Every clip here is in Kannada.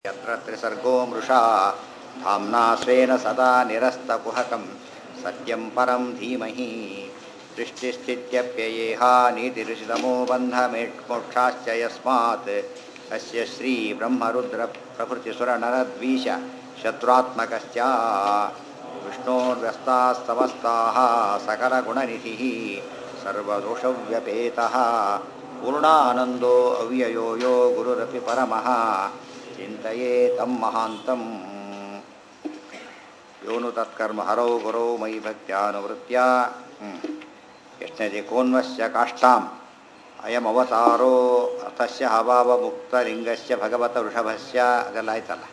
यत्र त्रिसर्गो मृषा धाम्ना स्वेन सदा निरस्तकुहकं सत्यं परं धीमहि सृष्टिस्थित्यप्ययेहा नीतिरुषितमो बन्धमेट्मोक्षाश्च यस्मात् अस्य श्रीब्रह्मरुद्रप्रभृतिसुरनरद्वीष शत्रुत्मकश्च विष्णोर्व्यस्तास्तमस्ताः सकलगुणनिधिः सर्वदोषव्यपेतः पूर्णानन्दो अव्ययो यो गुरुरपि परमः ಚಿಂತೆಯೇ ತಮ್ಮ ಮಹಾಂತಂ ಯೋನು ತತ್ಕರ್ಮ ಹರೌ ಗುರೌ ಮಯಿ ಭಕ್ತ್ಯಾನುವೃತ್ಯ ಎಷ್ಟನೇ ಕೋನ್ವಸ್ಯ ಕಾಷ್ಟಾಂ ಅಯಮವತಾರೋ ಅರ್ಥಸ್ಯ ಅಭಾವ ಮುಕ್ತಲಿಂಗಸ್ಯ ಭಗವತ ವೃಷಭಸ್ಯ ಅದೆಲ್ಲ ಆಯ್ತಲ್ಲ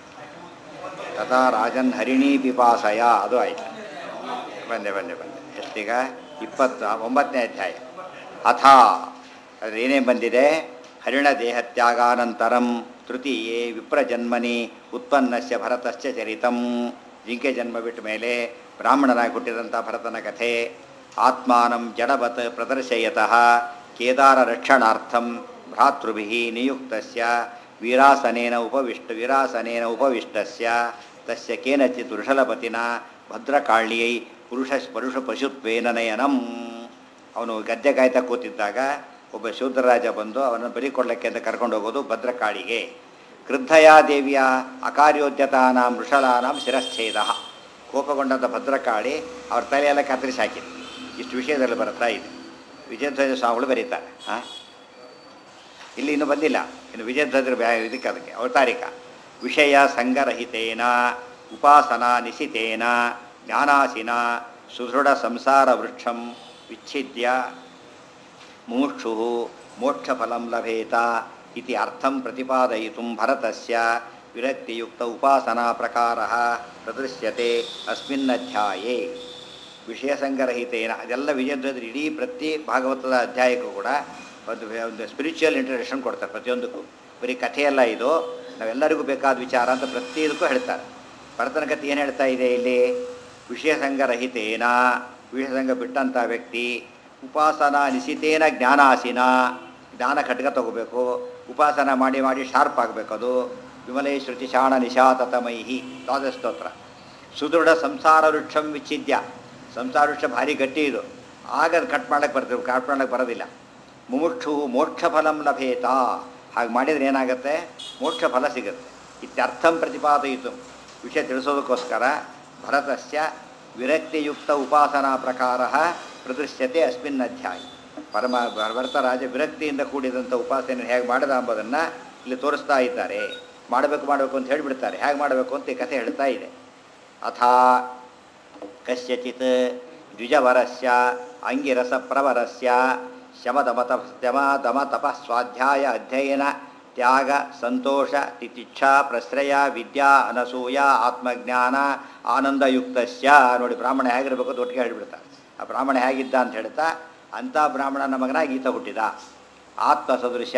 ತಥಾ ರಾಜನ್ ಹರಿಣಿ ಪಿಪಾಸಯ ಅದು ಆಯ್ತು ಬಂದೆ ಬಂದೆ ಬಂದೆ ಎಷ್ಟೀಗ ಇಪ್ಪತ್ತು ಒಂಬತ್ತನೇ ಅಧ್ಯಾಯ ಅಥ ಅದ್ರ ಏನೇನು ಬಂದಿದೆ ಹರಿಣ ದೇಹತ್ಯಾಗಾನಂತರಂ ತೃತೀಯೇ ವಿಪ್ರಜನ್ಮನಿ ಉತ್ಪನ್ನಸ್ಯ ಭರತಶ್ಚ ಚರಿತಂ ಜಿಂಕೆ ಜನ್ಮ ಬಿಟ್ಟ ಮೇಲೆ ಬ್ರಾಹ್ಮಣನಾಗಿ ಹುಟ್ಟಿದಂಥ ಭರತನ ಕಥೆ ಆತ್ಮಾನಂ ಜಡವತ್ ಪ್ರದರ್ಶಯತಃ ಕೇದಾರ ರಕ್ಷಣಾರ್ಥಂ ಭ್ರಾತೃಭಿ ನಿಯುಕ್ತಸ್ಯ ವೀರಾಸನೇನ ಉಪವಿಷ್ಟ ವೀರಾಸನೇನ ಉಪವಿಷ್ಟಸ್ಯ ತಸ್ಯ ಕೇನಚಿತ್ ವೃಷಲಪತಿನ ಭದ್ರಕಾಳ್ಯೈ ಪುರುಷ ಪರುಷ ಪಶುತ್ವೇನ ನಯನಂ ಅವನು ಗದ್ದೆ ಕಾಯ್ತಾ ಕೂತಿದ್ದಾಗ ಒಬ್ಬ ಶೂದ್ರರಾಜ ಬಂದು ಅವನನ್ನು ಬಲಿ ಕೊಡಲಿಕ್ಕೆ ಅಂತ ಕರ್ಕೊಂಡು ಹೋಗೋದು ಭದ್ರಕಾಳಿಗೆ ಕ್ರುದ್ಧಯಾ ದೇವಿಯ ಅಕಾರ್ಯೋದ್ಯತಾನಾಂ ವೃಷಲಾನಾಂ ಶಿರಶ್ಛೇದ ಕೋಪಗೊಂಡಂಥ ಭದ್ರಕಾಳಿ ಅವ್ರ ತಲೆಯೆಲ್ಲ ಕತ್ತರಿಸಿ ಹಾಕಿದ್ರು ಇಷ್ಟು ವಿಷಯದಲ್ಲಿ ಬರ್ತಾ ಇದೆ ವಿಜಯಧ್ವಜ ಸ್ವಾಮಿಗಳು ಬರೀತಾರೆ ಹಾಂ ಇಲ್ಲಿ ಇನ್ನೂ ಬಂದಿಲ್ಲ ಇನ್ನು ವಿಜಯಧ್ವಜರ ಬ್ಯಾ ಇದಕ್ಕೆ ಅದಕ್ಕೆ ಅವತಾರಿಕ ವಿಷಯ ಸಂಗರಹಿತೇನ ಉಪಾಸನಾ ನಿಶಿತೇನ ಜ್ಞಾನಾಸಿನ ಸುದೃಢ ಸಂಸಾರ ವೃಕ್ಷಂ ವಿಚ್ಛಿದ್ಯ ಮುಮುಕ್ಷು ಮೋಕ್ಷಫಲಂ ಲಭೇತ ಇತಿ ಅರ್ಥಂ ಪ್ರತಿಪಾದಯಿತು ಭರತಸ್ಯ ವಿರಕ್ತಿಯುಕ್ತ ಉಪಾಸನಾ ಪ್ರಕಾರ ಪ್ರದೃಶ್ಯತೆ ಅಸ್ಮಿನ್ನಧ್ಯಾಯೇ ವಿಷಯ ಸಂಗ್ರಹಿತೇನ ಅದೆಲ್ಲ ವಿಜಯಧ್ವಜರು ಇಡೀ ಪ್ರತಿ ಭಾಗವತದ ಅಧ್ಯಾಯಕ್ಕೂ ಕೂಡ ಒಂದು ಒಂದು ಸ್ಪಿರಿಚುವಲ್ ಇಂಟ್ರಡಕ್ಷನ್ ಕೊಡ್ತಾರೆ ಪ್ರತಿಯೊಂದಕ್ಕೂ ಬರೀ ಕಥೆಯಲ್ಲ ಇದು ನಾವೆಲ್ಲರಿಗೂ ಬೇಕಾದ ವಿಚಾರ ಅಂತ ಪ್ರತಿಯದಕ್ಕೂ ಹೇಳ್ತಾರೆ ಭರತನ ಕಥೆ ಏನು ಹೇಳ್ತಾ ಇದೆ ಇಲ್ಲಿ ವಿಷಯ ಸಂಘರಹಿತೇನ ವಿಷಯ ಸಂಘ ಬಿಟ್ಟಂಥ ವ್ಯಕ್ತಿ ಉಪಾಸನಾ ನಿಶಿತೇನ ಜ್ಞಾನಾಸಿನ ಜ್ಞಾನ ಖಡ್ಗ ತಗೋಬೇಕು ಉಪಾಸನ ಮಾಡಿ ಮಾಡಿ ಶಾರ್ಪ್ ಆಗಬೇಕು ಅದು ವಿಮಲೇ ಶ್ರುತಿ ಶಾಣ ನಿಶಾತತಮೈಹಿ ಸ್ತೋತ್ರ ಸುದೃಢ ಸಂಸಾರ ವೃಕ್ಷಂ ವಿಚ್ಛಿದ್ಯ ಸಂಸಾರ ವೃಕ್ಷ ಭಾರಿ ಗಟ್ಟಿ ಇದು ಆಗ ಅದು ಕಟ್ ಮಾಡಕ್ಕೆ ಬರ್ತದೆ ಕಟ್ ಮಾಡಕ್ಕೆ ಬರೋದಿಲ್ಲ ಮುಮುಕ್ಷು ಮೋಕ್ಷ ಫಲಂ ಲಭೇತ ಹಾಗೆ ಮಾಡಿದರೆ ಏನಾಗುತ್ತೆ ಮೋಕ್ಷ ಫಲ ಸಿಗುತ್ತೆ ಇತ್ಯರ್ಥಂ ಪ್ರತಿಪಾದಯಿತು ವಿಷಯ ತಿಳಿಸೋದಕ್ಕೋಸ್ಕರ ಭರತಸ್ಯ ವಿರಕ್ತಿಯುಕ್ತ ಉಪಾಸನಾ ಪ್ರಕಾರ ಪ್ರದೃಶ್ಯತೆ ಅಸ್ಮಿನ್ ಅಧ್ಯಾಯ ಪರಮ ಭರತರಾಜ ವಿರಕ್ತಿಯಿಂದ ಕೂಡಿದಂಥ ಉಪಾಸನೆ ಹೇಗೆ ಮಾಡದ ಎಂಬುದನ್ನು ಇಲ್ಲಿ ತೋರಿಸ್ತಾ ಇದ್ದಾರೆ ಮಾಡಬೇಕು ಮಾಡಬೇಕು ಅಂತ ಹೇಳಿಬಿಡ್ತಾರೆ ಹೇಗೆ ಮಾಡಬೇಕು ಅಂತ ಈ ಕಥೆ ಹೇಳ್ತಾ ಇದೆ ಅಥಾ ಕಸ್ಯಚಿತ್ ದ್ವಿಜವರಸ್ಯ ಅಂಗಿರಸ ಪ್ರವರಸ್ಯ ಶಮದಮತ ಶಮ ದಮ ತಪ ಸ್ವಾಧ್ಯಾಯ ಅಧ್ಯಯನ ತ್ಯಾಗ ಸಂತೋಷ ತಿತಿಚ್ಛಾ ಪ್ರಶ್ರಯ ವಿದ್ಯಾ ಅನಸೂಯ ಆತ್ಮಜ್ಞಾನ ಆನಂದಯುಕ್ತಸ್ಯ ನೋಡಿ ಬ್ರಾಹ್ಮಣ ಹೇಗಿರಬೇಕು ಅಂತ ಒಟ್ಟಿಗೆ ಹೇಳಿಬಿಡ್ತಾರೆ ಆ ಬ್ರಾಹ್ಮಣ ಹೇಗಿದ್ದ ಅಂತ ಹೇಳ್ತಾ ಅಂಥ ಬ್ರಾಹ್ಮಣನ ಮಗನಾಗಿ ಈತ ಹುಟ್ಟಿದ ಆತ್ಮ ಸದೃಶ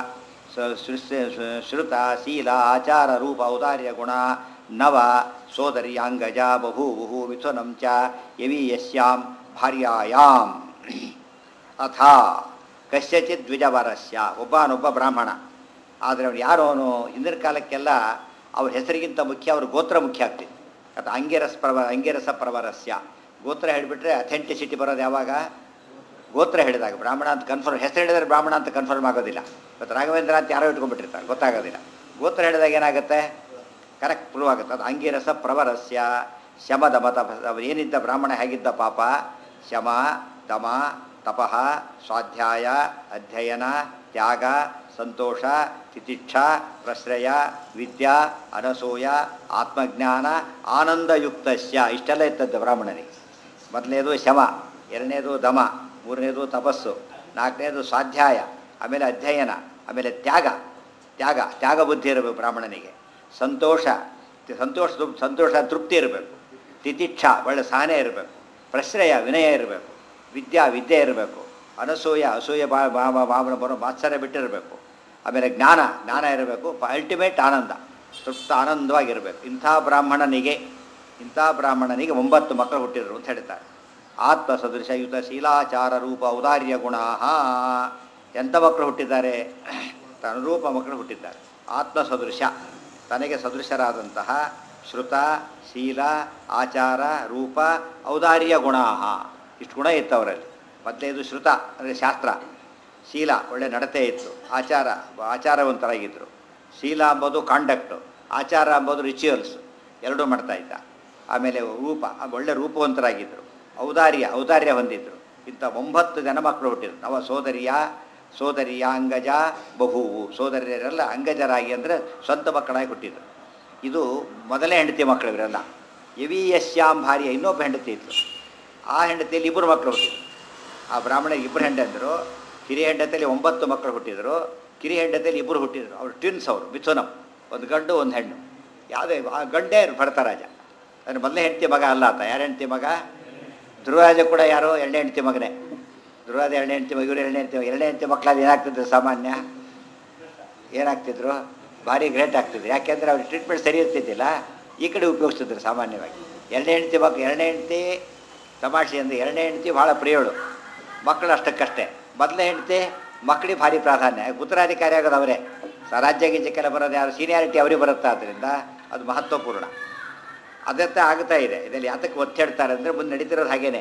ಶ್ರುತ ಶೀಲ ಆಚಾರ ರೂಪ ಔದಾರ್ಯ ಗುಣ ನವ ಸೋದರಿ ಅಂಗಜ ಬಭೂವು ಮಿಥುನಂ ಚ ಯವೀಯಸ್ಯಾಂ ಭಾರ್ಯಾಯಾಂ ಅಥ ಕಸ್ಯಚಿತ್ ದ್ವಿಜವರಸ್ಯ ಒಬ್ಬನೊಬ್ಬ ಬ್ರಾಹ್ಮಣ ಆದರೆ ಅವನು ಯಾರು ಅವನು ಇಂದಿನ ಕಾಲಕ್ಕೆಲ್ಲ ಅವ್ರ ಹೆಸರಿಗಿಂತ ಮುಖ್ಯ ಅವ್ರ ಗೋತ್ರ ಮುಖ್ಯ ಆಗ್ತಿತ್ತು ಅದು ಅಂಗಿರಸ್ ಪ್ರವ ಅಂಗಿರಸ ಪ್ರವರಸ್ಯ ಗೋತ್ರ ಹೇಳಿಬಿಟ್ರೆ ಅಥೆಂಟಿಸಿಟಿ ಬರೋದು ಯಾವಾಗ ಗೋತ್ರ ಹೇಳಿದಾಗ ಬ್ರಾಹ್ಮಣ ಅಂತ ಕನ್ಫರ್ಮ್ ಹೆಸರು ಹೇಳಿದರೆ ಬ್ರಾಹ್ಮಣ ಅಂತ ಕನ್ಫರ್ಮ್ ಆಗೋದಿಲ್ಲ ಇವತ್ತು ರಾಘವೇಂದ್ರ ಅಂತ ಯಾರೋ ಇಟ್ಕೊಂಡ್ಬಿಟ್ಟಿರ್ತಾರೆ ಗೊತ್ತಾಗೋದಿಲ್ಲ ಗೋತ್ರ ಹೇಳಿದಾಗ ಏನಾಗುತ್ತೆ ಕರೆಕ್ಟ್ ಪ್ರೂವ್ ಆಗುತ್ತೆ ಅದು ಅಂಗಿರಸ ಪ್ರವರಸ್ಯ ಶಮ ದಮ ತಪ ಏನಿದ್ದ ಬ್ರಾಹ್ಮಣ ಹೇಗಿದ್ದ ಪಾಪ ಶಮ ದಮ ತಪಃ ಸ್ವಾಧ್ಯಾಯ ಅಧ್ಯಯನ ತ್ಯಾಗ ಸಂತೋಷ ತಿತಿಕ್ಷ ಪ್ರಶ್ರಯ ವಿದ್ಯಾ ಅನಸೂಯ ಆತ್ಮಜ್ಞಾನ ಆನಂದಯುಕ್ತಸ್ಯ ಇಷ್ಟೆಲ್ಲ ಇತ್ತದ್ದು ಬ್ರಾಹ್ಮಣನಿಗೆ ಮೊದಲನೇದು ಶಮ ಎರಡನೇದು ದಮ ಮೂರನೇದು ತಪಸ್ಸು ನಾಲ್ಕನೇದು ಸ್ವಾಧ್ಯಾಯ ಆಮೇಲೆ ಅಧ್ಯಯನ ಆಮೇಲೆ ತ್ಯಾಗ ತ್ಯಾಗ ತ್ಯಾಗ ಬುದ್ಧಿ ಇರಬೇಕು ಬ್ರಾಹ್ಮಣನಿಗೆ ಸಂತೋಷ ಸಂತೋಷ ಸಂತೋಷ ತೃಪ್ತಿ ಇರಬೇಕು ತಿತಿಕ್ಷ ಒಳ್ಳೆ ಸಹನೆ ಇರಬೇಕು ಪ್ರಶ್ರಯ ವಿನಯ ಇರಬೇಕು ವಿದ್ಯಾ ವಿದ್ಯೆ ಇರಬೇಕು ಅನಸೂಯ ಅಸೂಯ ಬಾ ಬಾಬನ ಬರೋ ಮಾತ್ಸರ್ಯ ಬಿಟ್ಟಿರಬೇಕು ಆಮೇಲೆ ಜ್ಞಾನ ಜ್ಞಾನ ಇರಬೇಕು ಅಲ್ಟಿಮೇಟ್ ಆನಂದ ತೃಪ್ತ ಆನಂದವಾಗಿರಬೇಕು ಇಂಥ ಬ್ರಾಹ್ಮಣನಿಗೆ ಇಂಥ ಬ್ರಾಹ್ಮಣನಿಗೆ ಒಂಬತ್ತು ಮಕ್ಕಳು ಹುಟ್ಟಿದರು ಅಂತ ಹೇಳ್ತಾರೆ ಆತ್ಮ ಸದೃಶಯುತ ಶೀಲಾಚಾರ ರೂಪ ಔದಾರ್ಯ ಗುಣ ಎಂಥ ಮಕ್ಕಳು ಹುಟ್ಟಿದ್ದಾರೆ ಅನುರೂಪ ಮಕ್ಕಳು ಹುಟ್ಟಿದ್ದಾರೆ ಆತ್ಮ ಸದೃಶ ತನಗೆ ಸದೃಶರಾದಂತಹ ಶ್ರುತ ಶೀಲ ಆಚಾರ ರೂಪ ಔದಾರ್ಯ ಗುಣ ಇಷ್ಟು ಗುಣ ಇತ್ತು ಅವರಲ್ಲಿ ಮೊದಲೇದು ಶ್ರುತ ಅಂದರೆ ಶಾಸ್ತ್ರ ಶೀಲ ಒಳ್ಳೆ ನಡತೆ ಇತ್ತು ಆಚಾರ ಆಚಾರವಂತರಾಗಿದ್ದರು ಶೀಲ ಅಂಬೋದು ಕಾಂಡಕ್ಟು ಆಚಾರ ಅಂಬೋದು ರಿಚುವಲ್ಸ್ ಎರಡೂ ಮಾಡ್ತಾ ಇದ್ದ ಆಮೇಲೆ ರೂಪ ಆ ಒಳ್ಳೆ ರೂಪವಂತರಾಗಿದ್ದರು ಔದಾರ್ಯ ಔದಾರ್ಯ ಹೊಂದಿದ್ರು ಇಂಥ ಒಂಬತ್ತು ಜನ ಮಕ್ಕಳು ಹುಟ್ಟಿದ್ರು ನವ ಸೋದರಿಯ ಸೋದರಿಯ ಅಂಗಜ ಬಹುವು ಸೋದರಿಯರೆಲ್ಲ ಅಂಗಜರಾಗಿ ಅಂದರೆ ಸ್ವಂತ ಮಕ್ಕಳಾಗಿ ಹುಟ್ಟಿದ್ರು ಇದು ಮೊದಲೇ ಹೆಂಡತಿ ಮಕ್ಕಳು ಇವರೆಲ್ಲ ಯವಿಯಶ್ಯಾಂ ಭಾರ್ಯ ಇನ್ನೊಬ್ಬ ಹೆಂಡತಿ ಇತ್ತು ಆ ಹೆಂಡತಿಯಲ್ಲಿ ಇಬ್ಬರು ಮಕ್ಕಳು ಹುಟ್ಟಿದ್ರು ಆ ಬ್ರಾಹ್ಮಣರಿಗೆ ಇಬ್ಬರು ಹೆಂಡತಿದ್ರು ಹಿರಿಯ ಹೆಂಡತಿಯಲ್ಲಿ ಒಂಬತ್ತು ಮಕ್ಕಳು ಹುಟ್ಟಿದ್ರು ಕಿರಿಯ ಹೆಂಡತಿಯಲ್ಲಿ ಇಬ್ಬರು ಹುಟ್ಟಿದ್ರು ಅವರು ಟ್ವಿನ್ಸ್ ಅವರು ಮಿಥುನಂ ಒಂದು ಗಂಡು ಒಂದು ಹೆಣ್ಣು ಯಾವುದೇ ಆ ಗಂಡೇ ಭರತರಾಜ ಅಂದರೆ ಮೊದಲನೇ ಹೆಂಡತಿ ಮಗ ಅಲ್ಲ ಆತ ಯಾರು ಹೆಂಡತಿ ಮಗ ಧ್ರುವರಾಜ ಕೂಡ ಯಾರು ಎರಡನೇ ಹೆಂಡತಿ ಮಗನೇ ಧ್ರುವರಾಜ ಎರಡನೇ ಹೆಂಡತಿ ಮಗ ಇವರು ಎರಡನೇ ಹೆಂಡತಿ ಮಗ ಎರಡನೇ ಹೆಂಡತಿ ಮಕ್ಕಳಲ್ಲಿ ಏನಾಗ್ತಿದ್ರು ಸಾಮಾನ್ಯ ಏನಾಗ್ತಿದ್ರು ಭಾರಿ ಗ್ರೇಟ್ ಆಗ್ತಿದ್ರು ಯಾಕೆಂದರೆ ಅವ್ರಿಗೆ ಟ್ರೀಟ್ಮೆಂಟ್ ಸರಿ ಇರ್ತಿದ್ದಿಲ್ಲ ಈ ಕಡೆ ಉಪಯೋಗಿಸ್ತಿದ್ರು ಸಾಮಾನ್ಯವಾಗಿ ಎರಡನೇ ಹೆಂಡತಿ ಮಕ್ಕ ಎರಡನೇ ಹೆಂಡತಿ ತಮಾಷೆ ಅಂದರೆ ಎರಡನೇ ಹೆಂಡತಿ ಭಾಳ ಪ್ರಿಯೋಳು ಮಕ್ಕಳು ಅಷ್ಟಕ್ಕಷ್ಟೇ ಮೊದಲನೇ ಹೆಂಡತಿ ಮಕ್ಕಳಿಗೆ ಭಾರಿ ಪ್ರಾಧಾನ್ಯ ಉತ್ತರಾಧಿಕಾರಿ ಆಗೋದು ಅವರೇ ಸ ರಾಜ್ಯ ಗೀಜಕ್ಕೆಲ್ಲ ಬರೋದು ಯಾರು ಸೀನಿಯಾರಿಟಿ ಅವರಿಗೆ ಬರುತ್ತೆ ಆದ್ದರಿಂದ ಅದು ಮಹತ್ವಪೂರ್ಣ ಅದತ್ತೆ ಆಗ್ತಾ ಇದೆ ಇದರಲ್ಲಿ ಯಾತಕ್ಕೆ ಒತ್ತಿ ಹೇಳ್ತಾರೆ ಅಂದರೆ ಮುಂದೆ ನಡೀತಿರೋದು ಹಾಗೇನೆ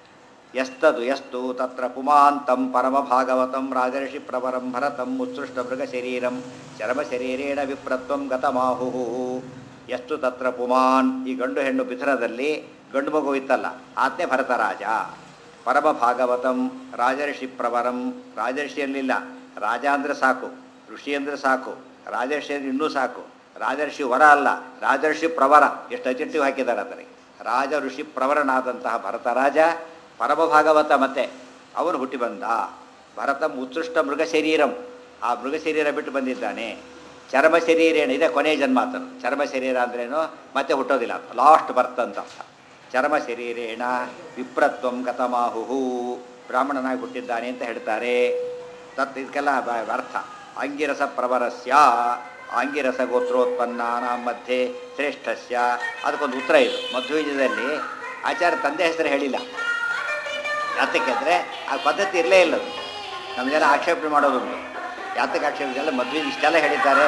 ಎಸ್ತದು ಎಷ್ಟು ತತ್ರ ಪುಮಾಂತಂ ಪರಮ ಭಾಗವತಂ ರಾಜರ್ಷಿ ಪ್ರವರಂ ಭರತಂ ಉತ್ಸೃಷ್ಟ ಮೃಗ ಶರೀರಂ ಚರಮ ಶರೀರೇಣ ವಿಪ್ರತ್ವಂ ಗತಮಾಹು ಎಷ್ಟು ತತ್ರ ಪುಮಾನ್ ಈ ಗಂಡು ಹೆಣ್ಣು ಬಿಥನದಲ್ಲಿ ಗಂಡು ಮಗು ಇತ್ತಲ್ಲ ಆತ್ನೇ ಭರತರಾಜ ಪರಮ ಭಾಗವತಂ ರಾಜರ್ಷಿ ಪ್ರವರಂ ರಾಜರ್ಷಿ ಅಲ್ಲಿಲ್ಲ ರಾಜ ಅಂದರೆ ಸಾಕು ಋಷಿ ಅಂದರೆ ಸಾಕು ರಾಜರ್ಷಿ ಅಂದರೆ ಇನ್ನೂ ಸಾಕು ರಾಜರ್ಷಿ ವರ ಅಲ್ಲ ರಾಜರ್ಷಿ ಪ್ರವರ ಎಷ್ಟು ಅಜೆಕ್ಟಿವ್ ಹಾಕಿದ್ದಾರೆ ಅದರಿಗೆ ರಾಜ ಋಷಿ ಪ್ರವರನಾದಂತಹ ಭರತರಾಜ ಪರಮ ಭಾಗವತ ಮತ್ತೆ ಅವನು ಹುಟ್ಟಿ ಬಂದ ಭರತಂ ಉತ್ಸೃಷ್ಟ ಮೃಗ ಶರೀರಂ ಆ ಮೃಗ ಶರೀರ ಬಿಟ್ಟು ಬಂದಿದ್ದಾನೆ ಚರ್ಮ ಶರೀರೇಣ ಇದೆ ಕೊನೆಯ ಜನ್ಮ ಆತನು ಚರ್ಮ ಶರೀರ ಅಂದ್ರೇನು ಮತ್ತೆ ಹುಟ್ಟೋದಿಲ್ಲ ಲಾಸ್ಟ್ ಬರ್ತ್ ಅಂತ ಅರ್ಥ ಚರ್ಮ ಶರೀರೇಣ ವಿಪ್ರತ್ವಂ ಗತಮಾಹುಹು ಬ್ರಾಹ್ಮಣನಾಗಿ ಹುಟ್ಟಿದ್ದಾನೆ ಅಂತ ಹೇಳ್ತಾರೆ ತತ್ ಇದಕ್ಕೆಲ್ಲ ಬ- ಅರ್ಥ ಅಂಗಿರಸ ಪ್ರವರಸ್ಯ ಆಂಗಿರಸ ಗೋತ್ರೋತ್ಪನ್ನಾನ ಮಧ್ಯೆ ಶ್ರೇಷ್ಠಸ್ಯ ಅದಕ್ಕೊಂದು ಉತ್ತರ ಇದು ಮಧ್ವೀಜದಲ್ಲಿ ಆಚಾರ್ಯ ತಂದೆ ಹೆಸರು ಹೇಳಿಲ್ಲ ಯಾತಕ್ಕೆ ಅಂದರೆ ಆ ಪದ್ಧತಿ ಇರಲೇ ಇಲ್ಲ ಅದು ನಮಗೆಲ್ಲ ಆಕ್ಷೇಪಣೆ ಮಾಡೋದುಂಟು ಯಾತಕ್ಕೆ ಆಕ್ಷೇಪ ಇದೆಲ್ಲ ಮದುವೆ ಇಷ್ಟೆಲ್ಲ ಹೇಳಿದ್ದಾರೆ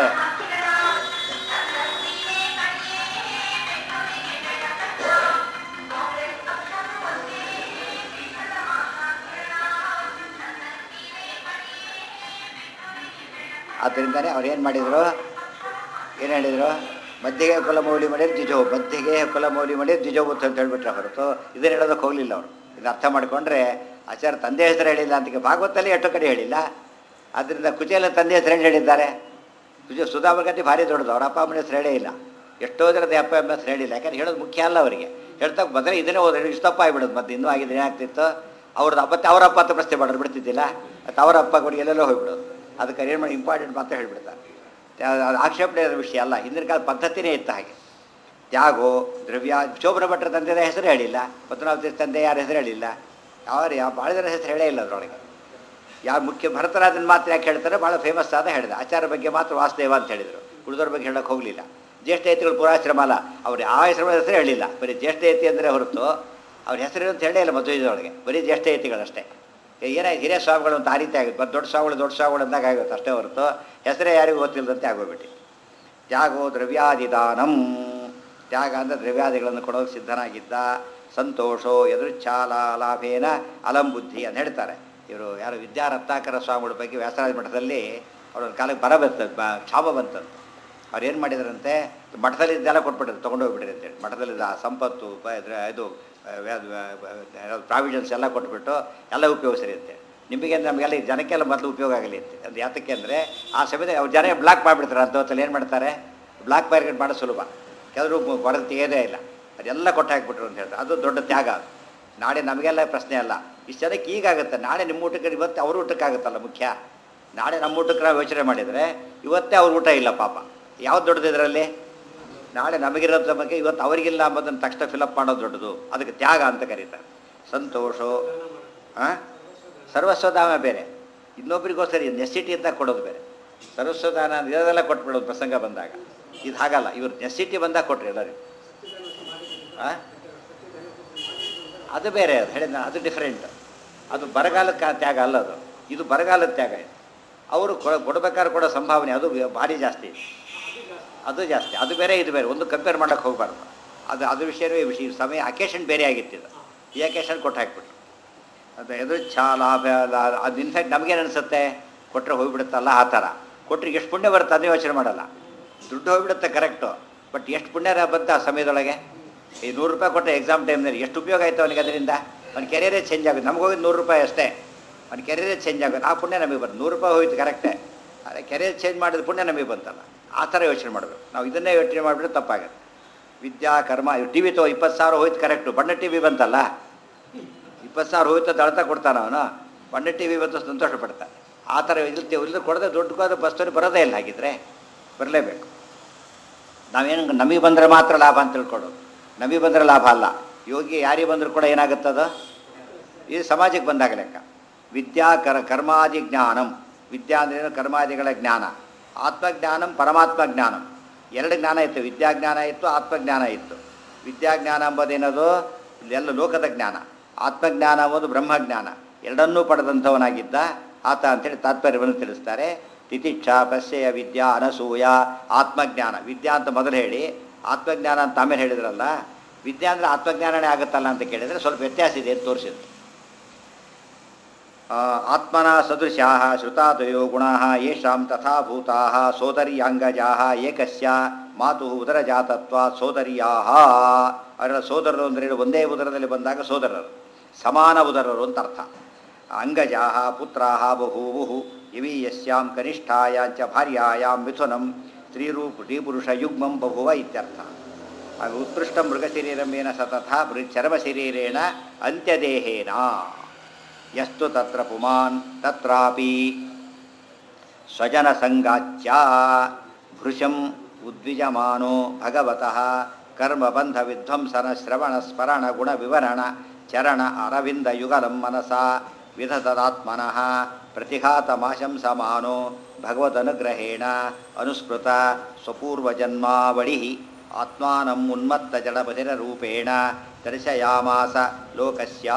ಆದ್ದರಿಂದನೇ ಅವ್ರು ಏನು ಮಾಡಿದರು ಏನು ಹೇಳಿದರು ಮಧ್ಯಗೆ ಕುಲಮೌಲಿ ಮಾಡಿದ್ರೆ ದ್ವಿಜೋ ಮಧ್ಯಗೆ ಕುಲಮೌಲಿ ಮಾಡಿದ್ರೆ ದ್ವಿಜೋಬುತ್ ಅಂತ ಹೇಳ್ಬಿಟ್ರೆ ಹೊರತು ಇದನ್ನ ಹೇಳೋದಕ್ಕೆ ಹೋಗಲಿಲ್ಲ ಅವರು ಇದನ್ನ ಅರ್ಥ ಮಾಡಿಕೊಂಡ್ರೆ ಆಚಾರ್ಯ ತಂದೆ ಹೆಸರು ಹೇಳಿಲ್ಲ ಅಂತ ಭಾಗವತಲ್ಲಿ ಎಷ್ಟೋ ಕಡೆ ಹೇಳಿಲ್ಲ ಆದ್ದರಿಂದ ಕುಚೇಲ ತಂದೆ ಹೆಸರು ಏನು ಹೇಳಿದ್ದಾರೆ ಕುಚ ಸುಧಾಮಗಟ್ಟಿ ಭಾರಿ ದೊಡ್ಡದು ಅವ್ರ ಅಪ್ಪ ಅಮ್ಮನ ಹೆಸರು ಹೇಳೇ ಇಲ್ಲ ಎಷ್ಟೋ ಜನದ ಅಪ್ಪ ಅಮ್ಮ ಹೆಸರು ಹೇಳಿಲ್ಲ ಯಾಕಂದ್ರೆ ಹೇಳೋದು ಮುಖ್ಯ ಅಲ್ಲ ಅವರಿಗೆ ಹೇಳ್ತಾ ಬಂದರೆ ಇದನ್ನೇ ಹೋದ್ರೆ ಇಷ್ಟಪ್ಪ ಆಗಿಬಿಡೋದು ಮತ್ತೆ ಇನ್ನೂ ಆಗಿದ್ರೆ ಏನಾಗ್ತಿತ್ತು ಅವ್ರದ್ದು ಮತ್ತೆ ಅವರ ಅಪ್ಪ ಅಂತ ಪ್ರಶ್ನೆ ಮಾಡೋದು ಬಿಡ್ತಿದ್ದಿಲ್ಲ ಮತ್ತು ಅವರ ಅಪ್ಪ ಕೊಡಿ ಎಲ್ಲೆಲ್ಲೋ ಹೋಗ್ಬಿಡೋದು ಅದಕ್ಕೆ ಏನು ಮಾಡಿ ಇಂಪಾರ್ಟೆಂಟ್ ಮಾತ್ರ ಹೇಳ್ಬಿಡ್ತಾರೆ ಅದು ಆಕ್ಷೇಪಣೆ ಇರೋ ವಿಷಯ ಅಲ್ಲ ಹಿಂದಿನ ಕಾಲ ಪದ್ಧತಿನೇ ಇತ್ತು ಹಾಗೆ ತ್ಯಾಗೋ ದ್ರವ್ಯ ಶೋಭನ ಭಟ್ರ ತಂದೆಯ ಹೆಸರು ಹೇಳಿಲ್ಲ ಪದ್ಮನಾಭ ತಂದೆ ಯಾರ ಹೆಸರು ಹೇಳಿಲ್ಲ ಯಾರು ಯಾವ ಭಾಳ ಜನ ಹೆಸರು ಹೇಳೇ ಇಲ್ಲ ಅದರೊಳಗೆ ಯಾವ ಮುಖ್ಯ ಭರತರಾಜನ ಮಾತ್ರ ಯಾಕೆ ಹೇಳ್ತಾರೆ ಭಾಳ ಫೇಮಸ್ ಆದ ಹೇಳಿದ ಆಚಾರ ಬಗ್ಗೆ ಮಾತ್ರ ವಾಸುದೇವ ಅಂತ ಹೇಳಿದರು ಉಳಿದವ್ರ ಬಗ್ಗೆ ಹೇಳೋಕೆ ಹೋಗಲಿಲ್ಲ ಜ್ಯೇಷ್ಠಯತಿಗಳು ಪುರಾಶ್ರಮ ಅಲ್ಲ ಅವ್ರು ಯಾವ ಹೆಸರು ಹೆಸರು ಹೇಳಿಲ್ಲ ಬರೀ ಜ್ಯೇಷ್ಠಯತಿ ಅಂದರೆ ಹೊರತು ಅವ್ರ ಹೆಸರು ಅಂತ ಹೇಳೇ ಇಲ್ಲ ಮದುವೆದೊಳಗೆ ಬರೀ ಜ್ಯೇಷ್ಠಯತಿಗಳಷ್ಟೇ ಏನಾಯ್ತು ಹಿರಿಯ ಸ್ವಾಮಿಗಳು ಅಂತ ಆ ರೀತಿ ಆಗುತ್ತೆ ಮತ್ತು ದೊಡ್ಡ ಸ್ವಾಮಿಗಳು ದೊಡ್ಡ ಸ್ವಾಮಿಗಳು ಅಂದಾಗ ಆಗುತ್ತೆ ಅಷ್ಟೇ ಹೊರತು ಹೆಸರೇ ಯಾರಿಗೂ ಗೊತ್ತಿಲ್ಲದಂತೆ ಆಗೋಗ್ಬಿಟ್ಟು ತ್ಯಾಗೋ ದ್ರವ್ಯಾದಿದಾನಂ ತ್ಯಾಗ ಅಂದರೆ ದ್ರವ್ಯಾದಿಗಳನ್ನು ಕೊಡೋಕೆ ಸಿದ್ಧನಾಗಿದ್ದ ಸಂತೋಷೋ ಎದುರುಚ್ಛಾಲ ಲಾಭೇನ ಅಲಂ ಬುದ್ಧಿ ಅಂತ ಹೇಳ್ತಾರೆ ಇವರು ಯಾರು ವಿದ್ಯಾರತ್ನಾಕರ ಸ್ವಾಮಿಗಳ ಬಗ್ಗೆ ವ್ಯಾಸರಾಜ ಮಠದಲ್ಲಿ ಅವ್ರ ಕಾಲಕ್ಕೆ ಬರ ಬಂತ ಬ- ಕ್ಷಾಮ ಬಂತಂತೆ ಅವ್ರು ಏನು ಮಾಡಿದ್ರಂತೆ ಮಠದಲ್ಲಿ ಇದೆಲ್ಲ ಕೊಟ್ಬಿಟ್ಟಿದ್ರು ತೊಗೊಂಡೋಗ್ಬಿಟ್ಟಿರಿ ಅಂತೇಳಿ ಮಠದಲ್ಲಿದ್ದ ಆ ಸಂಪತ್ತು ಬ- ಇದ್ರ- ಇದು ಪ್ರಾವಿಷನ್ಸ್ ಎಲ್ಲ ಕೊಟ್ಬಿಟ್ಟು ಎಲ್ಲ ಉಪಯೋಗಿಸ್ರಿ ಅಂತೇಳಿ ನಿಮಗೆ ನಮಗೆಲ್ಲ ಈ ಜನಕ್ಕೆಲ್ಲ ಮೊದಲು ಉಪಯೋಗ ಆಗಲಿ ಅಂತ ಅದು ಯಾತಕ್ಕೆ ಅಂದರೆ ಆ ಸಮಯದಲ್ಲಿ ಅವ್ರು ಜನ ಬ್ಲಾಕ್ ಮಾಡಿಬಿಡ್ತಾರೆ ಅಂತ ಹೊತ್ತಲ್ಲಿ ಏನು ಮಾಡ್ತಾರೆ ಬ್ಲಾಕ್ ಮಾರ್ಕೆಟ್ ಮಾಡೋದು ಸುಲಭ ಕೆಲವರು ಬರೋದು ತೆಗೆಯೋದೇ ಇಲ್ಲ ಅದೆಲ್ಲ ಕೊಟ್ಟು ಹಾಕ್ಬಿಟ್ರು ಅಂತ ಹೇಳ್ತಾರೆ ಅದು ದೊಡ್ಡ ತ್ಯಾಗ ಅದು ನಾಳೆ ನಮಗೆಲ್ಲ ಪ್ರಶ್ನೆ ಅಲ್ಲ ಇಷ್ಟು ಜನಕ್ಕೆ ಈಗಾಗುತ್ತೆ ನಾಳೆ ನಿಮ್ಮ ಊಟಕ್ಕೆ ಇವತ್ತು ಅವ್ರ ಊಟಕ್ಕಾಗುತ್ತಲ್ಲ ಮುಖ್ಯ ನಾಳೆ ನಮ್ಮ ಊಟಕ್ಕೆ ನಾವು ಯೋಚನೆ ಮಾಡಿದರೆ ಇವತ್ತೇ ಅವ್ರ ಊಟ ಇಲ್ಲ ಪಾಪ ಯಾವ್ದು ದೊಡ್ಡದು ಇದರಲ್ಲಿ ನಾಳೆ ನಮಗಿರೋದ್ರ ಬಗ್ಗೆ ಇವತ್ತು ಅವರಿಗಿಲ್ಲ ಅಂಬೋದನ್ನು ತಕ್ಷಣ ಫಿಲಪ್ ಮಾಡೋದು ದೊಡ್ಡದು ಅದಕ್ಕೆ ತ್ಯಾಗ ಅಂತ ಕರೀತಾರೆ ಸಂತೋಷೋ ಹಾಂ ಸರ್ವಸ್ವದಾನ ಬೇರೆ ಇನ್ನೊಬ್ರಿಗೋಸ್ಕರ ನೆಸಿಟಿ ಅಂತ ಕೊಡೋದು ಬೇರೆ ಸರ್ವಸ್ವದಾನ ಇದೆಲ್ಲ ಕೊಟ್ಬಿಡೋದು ಪ್ರಸಂಗ ಬಂದಾಗ ಇದು ಹಾಗಲ್ಲ ಇವ್ರು ನೆಸಿಟಿ ಬಂದಾಗ ಕೊಟ್ರಿ ಎಲ್ಲರಿಗೂ ಆ? ಅದು ಬೇರೆ ಅದು ಹೇಳಿದ ಅದು ಡಿಫ್ರೆಂಟ್ ಅದು ಬರಗಾಲಕ್ಕೆ ಆ ತ್ಯಾಗ ಅಲ್ಲ ಅದು ಇದು ಬರಗಾಲದ ತ್ಯಾಗ ಇದು ಅವರು ಕೊಡ್ಬೇಕಾದ್ರೆ ಕೊಡೋ ಸಂಭಾವನೆ ಅದು ಭಾರಿ ಜಾಸ್ತಿ ಅದು ಜಾಸ್ತಿ ಅದು ಬೇರೆ ಇದು ಬೇರೆ ಒಂದು ಕಂಪೇರ್ ಮಾಡೋಕ್ಕೆ ಹೋಗಬಾರ್ದು ಅದು ಅದ್ರ ವಿಷಯವೇ ವಿಷಯ ಸಮಯ ಅಕೇಶನ್ ಬೇರೆ ಆಗಿತ್ತಿದ್ದು ಈ ಅಕೇಶನ್ ಕೊಟ್ಟು ಹಾಕ್ಬಿಟ್ರು ಅದು ಎದು ಛಾ ಲಾಭ ಲಾ- ಅದು ಇನ್ಫ್ಯಾಕ್ಟ್ ನಮಗೇನು ಅನಿಸುತ್ತೆ ಕೊಟ್ಟರೆ ಹೋಗ್ಬಿಡುತ್ತಲ್ಲ ಆ ಥರ ಕೊಟ್ಟರೆ ಎಷ್ಟು ಪುಣ್ಯ ಬರುತ್ತೆ ಅದನ್ನ ಯೋಚನೆ ಮಾಡಲ್ಲ ದುಡ್ಡು ಹೋಗ್ಬಿಡುತ್ತೆ ಕರೆಕ್ಟು ಬಟ್ ಎಷ್ಟು ಪುಣ್ಯ ಬಂತ ಆ ಸಮಯದೊಳಗೆ ಈ ನೂರು ರೂಪಾಯಿ ಕೊಟ್ಟರೆ ಎಕ್ಸಾಮ್ ಟೈಮ್ನಲ್ಲಿ ಎಷ್ಟು ಉಪಯೋಗ ಆಯಿತು ಅವನಿಗೆ ಅದರಿಂದ ಅವ್ನ ಕೆರಿಯರೇ ಚೇಂಜ್ ಆಗುತ್ತೆ ನಮ್ಗೆ ಹೋಗಿದ್ದು ನೂರು ರೂಪಾಯಿ ಅಷ್ಟೇ ಅವ್ನ ಕೆರಿಯರೇ ಚೇಂಜ್ ಆಗುತ್ತೆ ಆ ಪುಣ್ಯ ನಮಗೆ ಬಂತು ನೂರು ರೂಪಾಯಿ ಹೋಯ್ತು ಕರೆಕ್ಟೇ ಅದೇ ಕೆರಿಯರ್ ಚೇಂಜ್ ಮಾಡಿದ ಪುಣ್ಯ ನಮಗೆ ಬಂತಲ್ಲ ಆ ಥರ ಯೋಚನೆ ಮಾಡಬೇಕು ನಾವು ಇದನ್ನೇ ಯೋಚನೆ ಮಾಡಿಬಿಟ್ರೆ ತಪ್ಪಾಗುತ್ತೆ ವಿದ್ಯಾ ಕರ್ಮ ಟಿ ವಿ ತಗೋ ಇಪ್ಪತ್ತು ಸಾವಿರ ಹೋಯ್ತು ಕರೆಕ್ಟು ಬಣ್ಣ ಟಿ ವಿ ಬಂತಲ್ಲ ಇಪ್ಪತ್ತು ಸಾವಿರ ಹೋಯ್ತು ಅಂತ ಅಳ್ತಾ ಕೊಡ್ತಾನೆ ಅವನು ಬಣ್ಣ ಟಿ ವಿ ಬಂತು ಸಂತೋಷ ಪಡ್ತಾನೆ ಆ ಥರ ಇಲ್ಲದೆ ಇಲ್ಲದೆ ಕೊಡದೆ ದುಡ್ಡು ಕೊಡದೆ ಬಸ್ತವರಿಗೆ ಬರೋದೇ ಇಲ್ಲ ಹಾಗಿದ್ರೆ ಬರಲೇಬೇಕು ನಾವೇನು ನಮಗೆ ಬಂದರೆ ಮಾತ್ರ ಲಾಭ ಅಂತ ತಿಳ್ಕೊಳ್ಳೋದು ನಮಗೆ ಬಂದರೆ ಲಾಭ ಅಲ್ಲ ಯೋಗಿ ಯಾರಿಗೆ ಬಂದರೂ ಕೂಡ ಏನಾಗುತ್ತದು ಇದು ಸಮಾಜಕ್ಕೆ ಬಂದಾಗ ಲೆಕ್ಕ ವಿದ್ಯಾ ಕರ ಕರ್ಮಾದಿ ಜ್ಞಾನಂ ವಿದ್ಯಾ ಅಂದ್ರೇನು ಕರ್ಮಾದಿಗಳ ಜ್ಞಾನ ಆತ್ಮಜ್ಞಾನಂ ಪರಮಾತ್ಮ ಜ್ಞಾನಂ ಎರಡು ಜ್ಞಾನ ಇತ್ತು ವಿದ್ಯಾಜ್ಞಾನ ಇತ್ತು ಆತ್ಮಜ್ಞಾನ ಇತ್ತು ವಿದ್ಯಾಜ್ಞಾನ ಎಂಬುದೇನದು ಎಲ್ಲ ಲೋಕದ ಜ್ಞಾನ ಆತ್ಮಜ್ಞಾನ ಎಂಬುದು ಬ್ರಹ್ಮಜ್ಞಾನ ಎರಡನ್ನೂ ಪಡೆದಂಥವನಾಗಿದ್ದ ಆತ ಅಂತೇಳಿ ತಾತ್ಪರ್ಯವನ್ನು ತಿಳಿಸ್ತಾರೆ ತಿತಿಕ್ಷ ಪ್ರಶ್ಯಯ ವಿದ್ಯಾ ಅನಸೂಯ ಆತ್ಮಜ್ಞಾನ ವಿದ್ಯಾ ಅಂತ ಮೊದಲು ಹೇಳಿ ಆತ್ಮಜ್ಞಾನ ಅಂತ ಆಮೇಲೆ ಹೇಳಿದ್ರಲ್ಲ ವಿದ್ಯಾ ಅಂದರೆ ಆತ್ಮಜ್ಞಾನನೇ ಆಗುತ್ತಲ್ಲ ಅಂತ ಕೇಳಿದರೆ ಸ್ವಲ್ಪ ವ್ಯತ್ಯಾಸ ಇದೆ ಅಂತ ತೋರಿಸಿದ್ರು ಆ, ಆತ್ಮನ ಸದೃಶಾ ಶ್ರುತಾದಯೋ ಗುಣಾ ಯೇಷಾಂ ತಥಾ ಭೂತಾ ಸೋದರ್ಯಾಂಗಜಾ ಏಕಸ್ಯ ಮಾತು ಉದರಜಾತತ್ವ ಸೋದರ್ಯಾ ಅವರ ಸೋದರರು ಅಂದರೆ ಒಂದೇ ಉದರದಲ್ಲಿ ಬಂದಾಗ ಸೋದರರು ಸಮಾನ ಉದರರು ಅಂತ ಅರ್ಥ ಅಂಗಜಾ ಪುತ್ರಾ ಬಹೂವು ಇವಿ ಯಸ್ಯಾಂ ಕನಿಷ್ಠಾಯಾಂಚ ಭಾರ್ಯಾಯಾಂ ಮಿಥುನಂ ಸ್ತ್ರೀರೂಪ ಶ್ರೀಪುರುಷ ಯುಗ್ಮಂ ಬಭುವ ಇತ್ಯರ್ಥ ಹಾಗೂ ಉತ್ಕೃಷ್ಟ ಮೃಗಶರೀರಮೇನ ಸತತ ಮೃ ಚರ್ಮಶರೀರೇಣ ಅಂತ್ಯದೇಹೇನ ಯಸ್ತು ತತ್ರ ಪುಮಾನ್ ತತ್ರಾಪಿ ಸ್ವಜನಸಂಗಾಚ್ಯ ಭೃಶಂ ಉದ್ವಿಜಮಾನೋ ಭಗವತಃ ಕರ್ಮಬಂಧ ವಿಧ್ವಂಸನ ಶ್ರವಣ ಸ್ಮರಣ ಗುಣ ವಿವರಣ ಚರಣ ಅರವಿಂದ ಯುಗಲಂ ಮನಸ ವಿಧತದಾತ್ಮನಃ ಪ್ರತಿಘಾತಮಾಶಂ ಸಮಾನೋ ಭಗವದನುಗ್ರಹೇಣ ಅನುಸ್ಮೃತ ಸ್ವಪೂರ್ವಜನ್ಮಾವಳಿ ಆತ್ಮಾನಂ ಉನ್ಮತ್ತ ಜಡಬಧಿರರೂಪೇಣ ದರ್ಶಯಾಮಾಸ ಲೋಕಸ್ಯ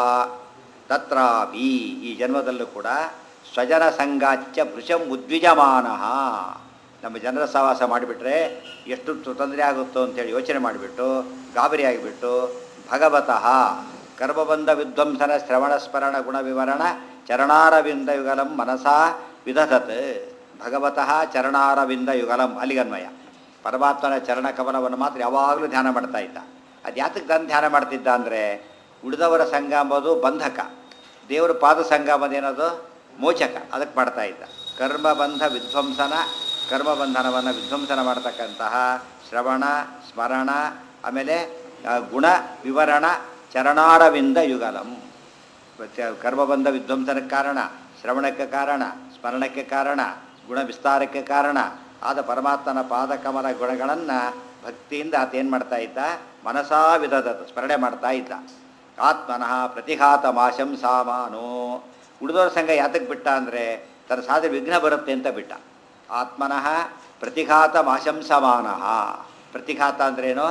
ತತ್ರಾಪಿ ಈ ಜನ್ಮದಲ್ಲೂ ಕೂಡ ಸ್ವಜನ ಸಂಗಾಚ್ಯ ಭೃಶಂ ಉದ್ವಿಜಮಾನ ನಮ್ಮ ಜನರ ಸಹವಾಸ ಮಾಡಿಬಿಟ್ರೆ ಎಷ್ಟು ತು- ತೊಂದರೆ ಆಗುತ್ತೋ ಅಂತೇಳಿ ಯೋಚನೆ ಮಾಡಿಬಿಟ್ಟು ಗಾಬರಿ ಆಗಿಬಿಟ್ಟು ಭಗವತಃ ಕರ್ಮಬಂಧ ವಿಧ್ವಂಸನ ಶ್ರವಣ ಸ್ಮರಣ ಗುಣ ವಿವರಣ ಚರಣಾರವಿಂದ ಯುಗಲಂ ಮನಸಾ ವಿಧತತ್ ಭಗವತಃ ಚರಣಾರವಿಂದ ಯುಗಲಂ ಅಲಿಗನ್ಮಯ ಪರಮಾತ್ಮನ ಚರಣ ಕಮಲವನ್ನು ಮಾತ್ರ ಯಾವಾಗಲೂ ಧ್ಯಾನ ಮಾಡ್ತಾ ಇದ್ದ ಅದು ಯಾತಕ್ಕೆ ತಾನು ಧ್ಯಾನ ಮಾಡ್ತಿದ್ದ ಅಂದರೆ ಉಳಿದವರ ಸಂಘ ಎಂಬುದು ಬಂಧಕ ದೇವರ ಪಾದ ಸಂಘ ಎಂಬುದೇನದು ಮೋಚಕ ಅದಕ್ಕೆ ಮಾಡ್ತಾ ಇದ್ದ ಕರ್ಮಬಂಧ ವಿಧ್ವಂಸನ ಕರ್ಮಬಂಧನವನ್ನು ವಿಧ್ವಂಸನ ಮಾಡ್ತಕ್ಕಂತಹ ಶ್ರವಣ ಸ್ಮರಣ ಆಮೇಲೆ ಆ, ಗುಣ ವಿವರಣ ಚರಣಾರವಿಂದ ಯುಗಲಂ ಮತ್ತೆ ಕರ್ಮಬಂಧ ವಿಧ್ವಂಸನಕ್ಕೆ ಕಾರಣ ಶ್ರವಣಕ್ಕೆ ಕಾರಣ ಸ್ಮರಣಕ್ಕೆ ಕಾರಣ ಗುಣ ವಿಸ್ತಾರಕ್ಕೆ ಕಾರಣ ಆದ ಪರಮಾತ್ಮನ ಪಾದಕಮಲ ಗುಣಗಳನ್ನು ಭಕ್ತಿಯಿಂದ ಆತ ಏನು ಮಾಡ್ತಾ ಇದ್ದ ಮನಸಾ ವಿಧದ ಸ್ಮರಣೆ ಮಾಡ್ತಾ ಇದ್ದ ಆತ್ಮನಃ ಪ್ರತಿಘಾತ ಮಾಶಂ ಸಾಮಾನೋ ಉಳಿದವರ ಸಂಘ ಯಾತಕ್ಕೆ ಬಿಟ್ಟ ಅಂದರೆ ತನ್ನ ಸಾಧನೆ ವಿಘ್ನ ಬರುತ್ತೆ ಅಂತ ಬಿಟ್ಟ ಆತ್ಮನಃ ಪ್ರತಿಘಾತ ಮಾಶಂ ಸಮಾನಃ ಪ್ರತಿಘಾತ ಅಂದ್ರೇನು